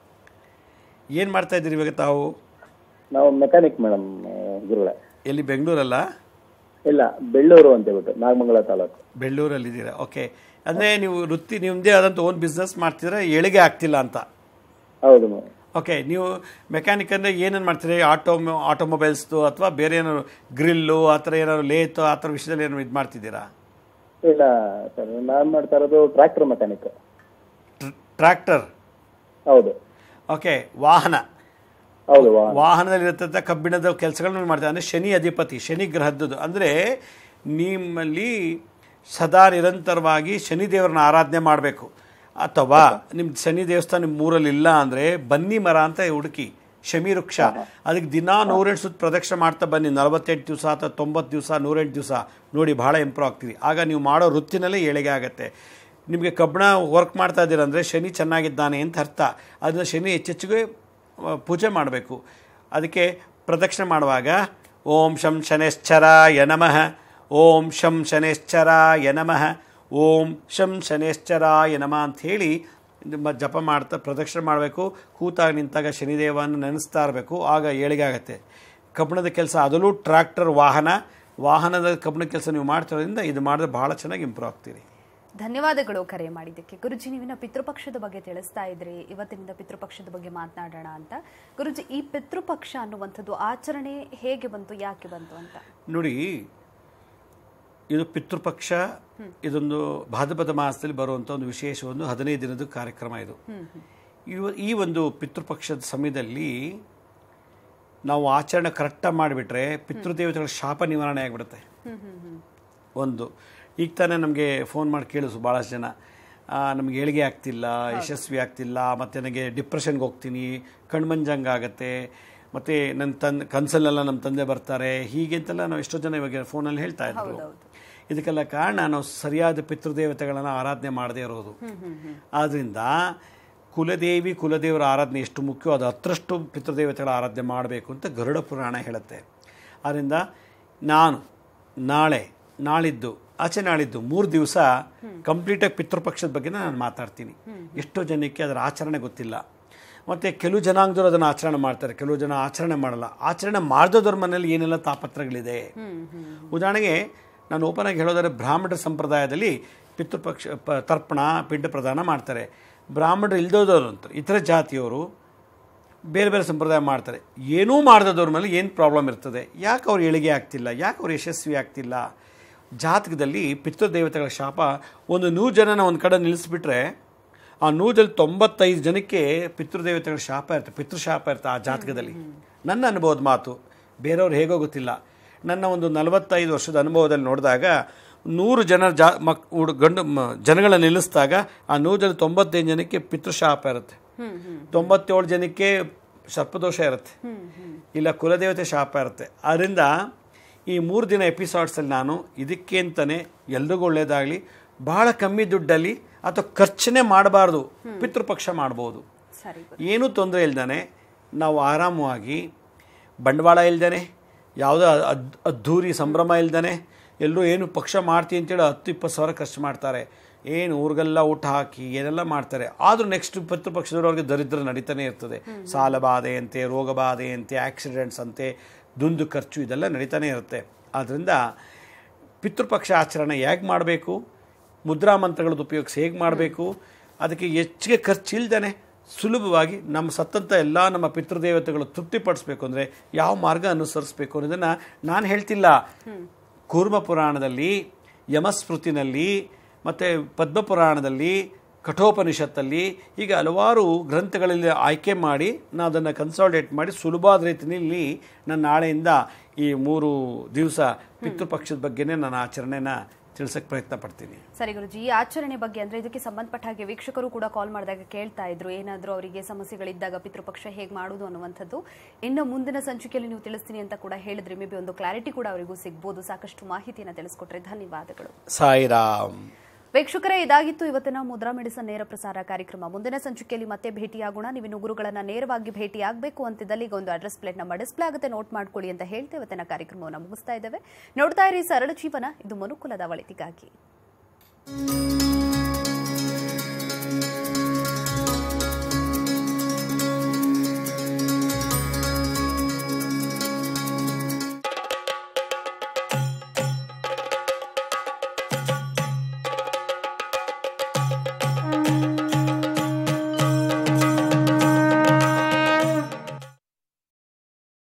ಏನು ಮಾಡ್ತಾ ಇದ್ದೀರಿ ಇವಾಗ ತಾವು ನಾವು ಮೆಕ್ಯಾನಿಕ್ ಮೇಡಮ್ ಗುರುಗಳೇ ಎಲ್ಲಿ ಬೆಂಗಳೂರಲ್ಲ ಇಲ್ಲ ಬೆಳ್ಳೂರು ಅಂತ ಹೇಳ್ಬಿಟ್ಟು ನಾಗಮಂಗಲ ತಾಲೂಕು ಬೆಳ್ಳೂರಲ್ಲಿದ್ದೀರಾ ಓಕೆ ಅಂದರೆ ನೀವು ವೃತ್ತಿ ನಿಮ್ಮದೇ ಆದಂಥ ಓನ್ ಬಿಸ್ನೆಸ್ ಮಾಡ್ತಿದ್ರೆ ಏಳಿಗೆ ಆಗ್ತಿಲ್ಲ ಅಂತ ಹೌದು ಮೇಡಮ್ ಓಕೆ ನೀವು ಮೆಕ್ಯಾನಿಕ್ ಅಂದರೆ ಏನೇನು ಮಾಡ್ತೀರಿ ಆಟೋ ಆಟೋಮೊಬೈಲ್ಸ್ದು ಅಥವಾ ಬೇರೆ ಏನಾದ್ರು ಗ್ರಿಲ್ಲು ಆ ಥರ ಏನಾದ್ರು ಲೇತು ಆ ಥರ ವಿಷಯದಲ್ಲಿ ಏನಾದ್ರು ಇದು ಮಾಡ್ತಿದ್ದೀರಾ ಇಲ್ಲ ಸರ್ ನಾನು ಮಾಡ್ತಾ ಇರೋದು ಟ್ರ್ಯಾಕ್ಟರ್ ಮೆಕ್ಯಾನಿಕ್ ಟ್ರ್ಯಾಕ್ಟರ್ ಹೌದು ಓಕೆ ವಾಹನ ಹೌದು ವಾಹನ. ವಾಹನದಲ್ಲಿರ್ತಂಥ ಕಬ್ಬಿಣದ ಕೆಲಸಗಳನ್ನ ನೀವು ಮಾಡ್ತೀರಾ ಅಂದರೆ ಶನಿ ಅಧಿಪತಿ ಶನಿ ಗ್ರಹದ್ದು ಅಂದರೆ ನಿಮ್ಮಲ್ಲಿ ಸದಾ ನಿರಂತರವಾಗಿ ಶನಿ ದೇವರನ್ನ ಆರಾಧನೆ ಮಾಡಬೇಕು ಅಥವಾ ನಿಮ್ಮ ಶನಿ ದೇವಸ್ಥಾನ ನಿಮ್ಮ ಊರಲ್ಲಿ ಇಲ್ಲ ಅಂದರೆ ಬನ್ನಿ ಮರ ಅಂತ ಹುಡುಕಿ ಶಮಿ ವೃಕ್ಷ ಅದಕ್ಕೆ ದಿನಾ ನೂರೆಂಟು ಸುತ್ತ ಪ್ರದಕ್ಷಿಣೆ ಮಾಡ್ತಾ ಬನ್ನಿ ನಲವತ್ತೆಂಟು ದಿವಸ ಅಥವಾ ತೊಂಬತ್ತು ದಿವಸ ನೂರೆಂಟು ದಿವಸ ನೋಡಿ ಭಾಳ ಇಂಪ್ರೂವ್ ಆಗ್ತೀವಿ ಆಗ ನೀವು ಮಾಡೋ ವೃತ್ತಿನಲ್ಲೇ ಏಳಿಗೆ ಆಗುತ್ತೆ ನಿಮಗೆ ಕಬ್ಬಣ ವರ್ಕ್ ಮಾಡ್ತಾ ಇದ್ದೀರ ಅಂದರೆ ಶನಿ ಚೆನ್ನಾಗಿದ್ದಾನೆ ಅಂತ ಅರ್ಥ ಅದನ್ನ ಶನಿ ಹೆಚ್ಚೆಚ್ಚಿಗೆ ಆ, ಪೂಜೆ ಮಾಡಬೇಕು ಅದಕ್ಕೆ ಪ್ರದಕ್ಷಿಣೆ ಮಾಡುವಾಗ ಓಂ ಶಂ ಶನೇಶ್ಚರಾಯ ನಮಃ ಓಂ ಶಂ ಶನೇಶ್ಚರಾಯ ನಮಃ ಓಂ ಶಂ ಶನೇಶ್ಚರಾಯ ನಮಃ ಅಂಥೇಳಿ ನಿಮ್ಮ ಜಪ ಮಾಡ್ತಾ ಪ್ರದಕ್ಷಿಣೆ ಮಾಡಬೇಕು ಕೂತಾಗ ನಿಂತಾಗ ಶನಿದೇವನ ನೆನೆಸ್ತಾ ಇರಬೇಕು ಆಗ ಏಳಿಗೆ ಆಗುತ್ತೆ ಕಬ್ಬಣದ ಕೆಲಸ ಅದರಲ್ಲೂ ಟ್ರ್ಯಾಕ್ಟರ್ ವಾಹನ ವಾಹನದ ಕಬ್ಬಣದ ಕೆಲಸ ನೀವು ಮಾಡ್ತಿರೋದ್ರಿಂದ ಇದು ಮಾಡಿದ್ರೆ ಭಾಳ ಚೆನ್ನಾಗಿ ಇಂಪ್ರೂವ್ ಆಗ್ತೀರಿ ಧನ್ಯವಾದಗಳು ಕರೆ ಮಾಡಿದ್ದಕ್ಕೆ ಗುರುಜಿ ನೀವಿನ ಪಿತೃಪಕ್ಷದ ಬಗ್ಗೆ ತಿಳಿಸ್ತಾ ಇದ್ರಿ ಇವತ್ತಿನಿಂದ ಪಿತೃಪಕ್ಷದ ಬಗ್ಗೆ ಮಾತನಾಡೋಣ ಅಂತ ಗುರುಜಿ ಈ ಪಿತೃಪಕ್ಷ ಅನ್ನುವಂಥದ್ದು ಆಚರಣೆ ಹೇಗೆ ಬಂತು ಯಾಕೆ ಬಂತು ಅಂತ ನೋಡಿ ಇದು ಪಿತೃಪಕ್ಷ ಇದೊಂದು ಭಾದ್ರಪದ ಮಾಸದಲ್ಲಿ ಬರುವಂಥ ಒಂದು ವಿಶೇಷ ಒಂದು ಹದಿನೈದು ದಿನದ ಕಾರ್ಯಕ್ರಮ ಇದು ಇವ ಈ ಒಂದು ಪಿತೃಪಕ್ಷದ ಸಮಯದಲ್ಲಿ ನಾವು ಆಚರಣೆ ಕರೆಕ್ಟಾಗಿ ಮಾಡಿಬಿಟ್ರೆ ಪಿತೃದೇವತೆಗಳ ಶಾಪ ನಿವಾರಣೆ ಆಗಿಬಿಡುತ್ತೆ ಒಂದು ಈಗ ತಾನೇ ನಮಗೆ ಫೋನ್ ಮಾಡಿ ಕೇಳಿಸು ಭಾಳಷ್ಟು ಜನ ಆ, ನಮ್ಗೆ ಏಳಿಗೆ ಆಗ್ತಿಲ್ಲ ಯಶಸ್ವಿ ಆಗ್ತಿಲ್ಲ ಮತ್ತು ನನಗೆ ಡಿಪ್ರೆಷನ್ಗೆ ಹೋಗ್ತೀನಿ ಕಣ್ಮಂಜಂಗೆ ಆಗುತ್ತೆ ಮತ್ತು ನನ್ನ ತನ್ ಕನಸಲ್ಲೆಲ್ಲ ನಮ್ಮ ತಂದೆ ಬರ್ತಾರೆ ಹೀಗೆ ಅಂತೆಲ್ಲ ನಾವು ಎಷ್ಟೋ ಜನ ಇವಾಗ ಫೋನಲ್ಲಿ ಹೇಳ್ತಾ ಇದ್ರು ಇದಕ್ಕೆಲ್ಲ ಕಾರಣ ನಾವು ಸರಿಯಾದ ಪಿತೃದೇವತೆಗಳನ್ನು ಆರಾಧನೆ ಮಾಡದೇ ಇರೋದು ಆದ್ದರಿಂದ ಕುಲದೇವಿ ಕುಲದೇವರ ಆರಾಧನೆ ಎಷ್ಟು ಮುಖ್ಯವೋ ಅದು ಹತ್ತರಷ್ಟು ಪಿತೃದೇವತೆಗಳ ಆರಾಧನೆ ಮಾಡಬೇಕು ಅಂತ ಗರುಡ ಪುರಾಣ ಹೇಳುತ್ತೆ ಆದ್ದರಿಂದ ನಾನು ನಾಳೆ ನಾಳಿದ್ದು ಆಚೆ ನಾಳಿದ್ದು ಮೂರು ದಿವಸ ಕಂಪ್ಲೀಟಾಗಿ ಪಿತೃಪಕ್ಷದ ಬಗ್ಗೆ ನಾನು ಮಾತಾಡ್ತೀನಿ ಎಷ್ಟೋ ಜನಕ್ಕೆ ಅದರ ಆಚರಣೆ ಗೊತ್ತಿಲ್ಲ ಮತ್ತು ಕೆಲವು ಜನಾಂಗದವರು ಅದನ್ನು ಆಚರಣೆ ಮಾಡ್ತಾರೆ ಕೆಲವು ಜನ ಆಚರಣೆ ಮಾಡಲ್ಲ ಆಚರಣೆ ಮಾಡ್ದೋದ್ರ ಮನೇಲಿ ಏನೆಲ್ಲ ತಾಪತ್ರಗಳಿದೆ ಉದಾಹರಣೆಗೆ ನಾನು ಓಪನ್ ಆಗಿ ಹೇಳೋದಾದ್ರೆ ಬ್ರಾಹ್ಮಣರ ಸಂಪ್ರದಾಯದಲ್ಲಿ ಪಿತೃಪಕ್ಷ ಪ ತರ್ಪಣ ಪಿಂಡ ಪ್ರದಾನ ಮಾಡ್ತಾರೆ ಬ್ರಾಹ್ಮಣರು ಇಲ್ದೋದವರು ಅಂತ ಇತರ ಜಾತಿಯವರು ಬೇರೆ ಬೇರೆ ಸಂಪ್ರದಾಯ ಮಾಡ್ತಾರೆ ಏನೂ ಮಾಡ್ದದವ್ರ ಮೇಲೆ ಏನು ಪ್ರಾಬ್ಲಮ್ ಇರ್ತದೆ ಯಾಕೆ ಅವ್ರು ಏಳಿಗೆ ಆಗ್ತಿಲ್ಲ ಯಾಕೆ ಅವ್ರು ಯಶಸ್ವಿ ಆಗ್ತಿಲ್ಲ ಜಾತಕದಲ್ಲಿ ಪಿತೃದೇವತೆಗಳ ಶಾಪ ಒಂದು ನೂರು ಜನನ ಒಂದು ಕಡೆ ನಿಲ್ಲಿಸ್ಬಿಟ್ರೆ ಆ ನೂರಲ್ಲಿ ತೊಂಬತ್ತೈದು ಜನಕ್ಕೆ ಪಿತೃದೇವತೆಗಳ ಶಾಪ ಇರುತ್ತೆ ಪಿತೃಶಾಪ ಇರುತ್ತೆ ಆ ಜಾತಕದಲ್ಲಿ ನನ್ನ ಅನುಭವದ ಮಾತು ಬೇರೆಯವ್ರು ಹೇಗೋ ಗೊತ್ತಿಲ್ಲ ನನ್ನ ಒಂದು ನಲವತ್ತೈದು ವರ್ಷದ ಅನುಭವದಲ್ಲಿ ನೋಡಿದಾಗ ನೂರು ಜನ ಜಾ ಮಕ್ ಹುಡ್ ಗಂಡು ಮ- ಜನಗಳನ್ನ ನಿಲ್ಲಿಸಿದಾಗ ಆ ನೂರಲ್ಲಿ ತೊಂಬತ್ತೈದು ಜನಕ್ಕೆ ಪಿತೃಶಾಪ ಇರುತ್ತೆ ತೊಂಬತ್ತೇಳು ಜನಕ್ಕೆ ಸರ್ಪದೋಷ ಇರುತ್ತೆ ಇಲ್ಲ ಕುಲದೇವತೆ ಶಾಪ ಇರುತ್ತೆ ಅದರಿಂದ ಈ ಮೂರು ದಿನ ಎಪಿಸೋಡ್ಸಲ್ಲಿ ನಾನು ಇದಕ್ಕೆ ಅಂತಲೇ ಎಲ್ರಿಗೂ ಒಳ್ಳೇದಾಗಲಿ ಬಹಳ ಕಮ್ಮಿ ದುಡ್ಡಲ್ಲಿ ಅಥವಾ ಖರ್ಚನೆ ಮಾಡಬಾರ್ದು ಪಿತೃಪಕ್ಷ ಮಾಡ್ಬೋದು ಸರಿ ಏನೂ ತೊಂದರೆ ಇಲ್ದಾನೆ ನಾವು ಆರಾಮವಾಗಿ ಬಂಡವಾಳ ಇಲ್ದಾನೆ ಯಾವುದೋ ಅದ್ ಅದ್ಧೂರಿ ಸಂಭ್ರಮ ಇಲ್ದಾನೆ ಎಲ್ಲರೂ ಏನು ಪಕ್ಷ ಮಾಡ್ತೀನಿ ಅಂತೇಳಿ ಹತ್ತು ಇಪ್ಪತ್ತು ಸಾವಿರ ಖರ್ಚು ಮಾಡ್ತಾರೆ ಏನು ಊರಿಗೆಲ್ಲ ಊಟ ಹಾಕಿ ಏನೆಲ್ಲ ಮಾಡ್ತಾರೆ ಆದರೂ ನೆಕ್ಸ್ಟ್ ಪಿತೃಪಕ್ಷದವ್ರು ಅವ್ರಿಗೆ ದರಿದ್ರ ನಡೀತಾನೆ ಇರ್ತದೆ ಸಾಲ ಬಾಧೆ ಅಂತೆ ರೋಗ ಬಾಧೆ ಅಂತೆ ಆಕ್ಸಿಡೆಂಟ್ಸ್ ಅಂತೆ ದುಂದು ಖರ್ಚು ಇದೆಲ್ಲ ನಡೀತಾನೆ ಇರುತ್ತೆ ಆದ್ದರಿಂದ ಪಿತೃಪಕ್ಷ ಆಚರಣೆ ಹೇಗೆ ಮಾಡಬೇಕು ಮುದ್ರಾ ಮಂತ್ರಗಳದ್ದು ಉಪಯೋಗಿಸಿ ಹೇಗೆ ಮಾಡಬೇಕು ಅದಕ್ಕೆ ಹೆಚ್ಚಿಗೆ ಖರ್ಚು ಇಲ್ದೇ ಸುಲಭವಾಗಿ ನಮ್ಮ ಸತ್ತಂಥ ಎಲ್ಲ ನಮ್ಮ ಪಿತೃದೇವತೆಗಳು ತೃಪ್ತಿಪಡಿಸ್ಬೇಕು ಅಂದರೆ ಯಾವ ಮಾರ್ಗ ಅನುಸರಿಸಬೇಕು ಅನ್ನೋದನ್ನು ನಾನು ಹೇಳ್ತಿಲ್ಲ ಕೂರ್ಮ ಪುರಾಣದಲ್ಲಿ ಯಮಸ್ಮೃತಿನಲ್ಲಿ ಮತ್ತು ಪದ್ಮಪುರಾಣದಲ್ಲಿ ಕಠೋಪನಿಷತ್ತಲ್ಲಿ ಹೀಗೆ ಹಲವಾರು ಗ್ರಂಥಗಳಲ್ಲಿ ಆಯ್ಕೆ ಮಾಡಿ ನಾನು ಅದನ್ನು ಕನ್ಸಾಲ್ಟೇಟ್ ಮಾಡಿ ಸುಲಭವಾದ ರೀತಿಯಲ್ಲಿ ನಾನು ನಾಳೆಯಿಂದ ಈ ಮೂರು ದಿವಸ ಪಿತೃಪಕ್ಷದ ಬಗ್ಗೆನೇ ನಾನು ಆಚರಣೆನ ತಿಳಿಸೋಕ್ಕೆ ಪ್ರಯತ್ನ ಪಡ್ತೀನಿ ಸರಿ ಗುರುಜಿ ಈ ಆಚರಣೆ ಬಗ್ಗೆ ಅಂದ್ರೆ ಇದಕ್ಕೆ ಸಂಬಂಧಪಟ್ಟ ಹಾಗೆ ವೀಕ್ಷಕರು ಕೂಡ ಕಾಲ್ ಮಾಡಿದಾಗ ಕೇಳ್ತಾ ಇದ್ರು ಏನಾದರೂ ಅವರಿಗೆ ಸಮಸ್ಯೆಗಳಿದ್ದಾಗ ಪಿತೃಪಕ್ಷ ಹೇಗೆ ಮಾಡುವುದು ಅನ್ನುವಂಥದ್ದು ಇನ್ನು ಮುಂದಿನ ಸಂಚಿಕೆಯಲ್ಲಿ ನೀವು ತಿಳಿಸ್ತೀನಿ ಅಂತ ಕೂಡ ಹೇಳಿದ್ರಿ ಮೇ ಬಿ ಒಂದು ಕ್ಲಾರಿಟಿ ಕೂಡ ಅವರಿಗೂ ಸಿಗ್ಬೋದು ಸಾಕಷ್ಟು ಮಾಹಿತಿಯನ್ನು ತಿಳಿಸ್ಕೊಟ್ರೆ ಧನ್ಯವಾದಗಳು ಸಾಯಿರಾಮ್ ವೀಕ್ಷಕರೇ ಇದಾಗಿತ್ತು ಇವತ್ತಿನ ಮುದ್ರಾ ಮೆಡಿಸನ್ ನೇರ ಪ್ರಸಾರ ಕಾರ್ಯಕ್ರಮ ಮುಂದಿನ ಸಂಚಿಕೆಯಲ್ಲಿ ಮತ್ತೆ ಭೇಟಿಯಾಗೋಣ ನೀವು ಗುರುಗಳನ್ನ ನೇರವಾಗಿ ಭೇಟಿಯಾಗಬೇಕು ಅಂತಿದ್ದಲ್ಲಿ ಈಗ ಒಂದು ಅಡ್ರೆಸ್ ಪ್ಲೇಟ್ ನಮ್ಮ ಡಿಸ್ಪ್ಲೇ ಆಗುತ್ತೆ ನೋಟ್ ಮಾಡ್ಕೊಳ್ಳಿ ಅಂತ ಹೇಳ್ತಾ ಇವತ್ತಿನ ಕಾರ್ಯಕ್ರಮವನ್ನು ಮುಗಿಸ್ತಾ ಇದ್ದೇವೆ ನೋಡ್ತಾ ಇರಿ ಸರಳ ಜೀವನ ಇದು ಮನುಕುಲದ ಒಳಿತಿಗಾಗಿ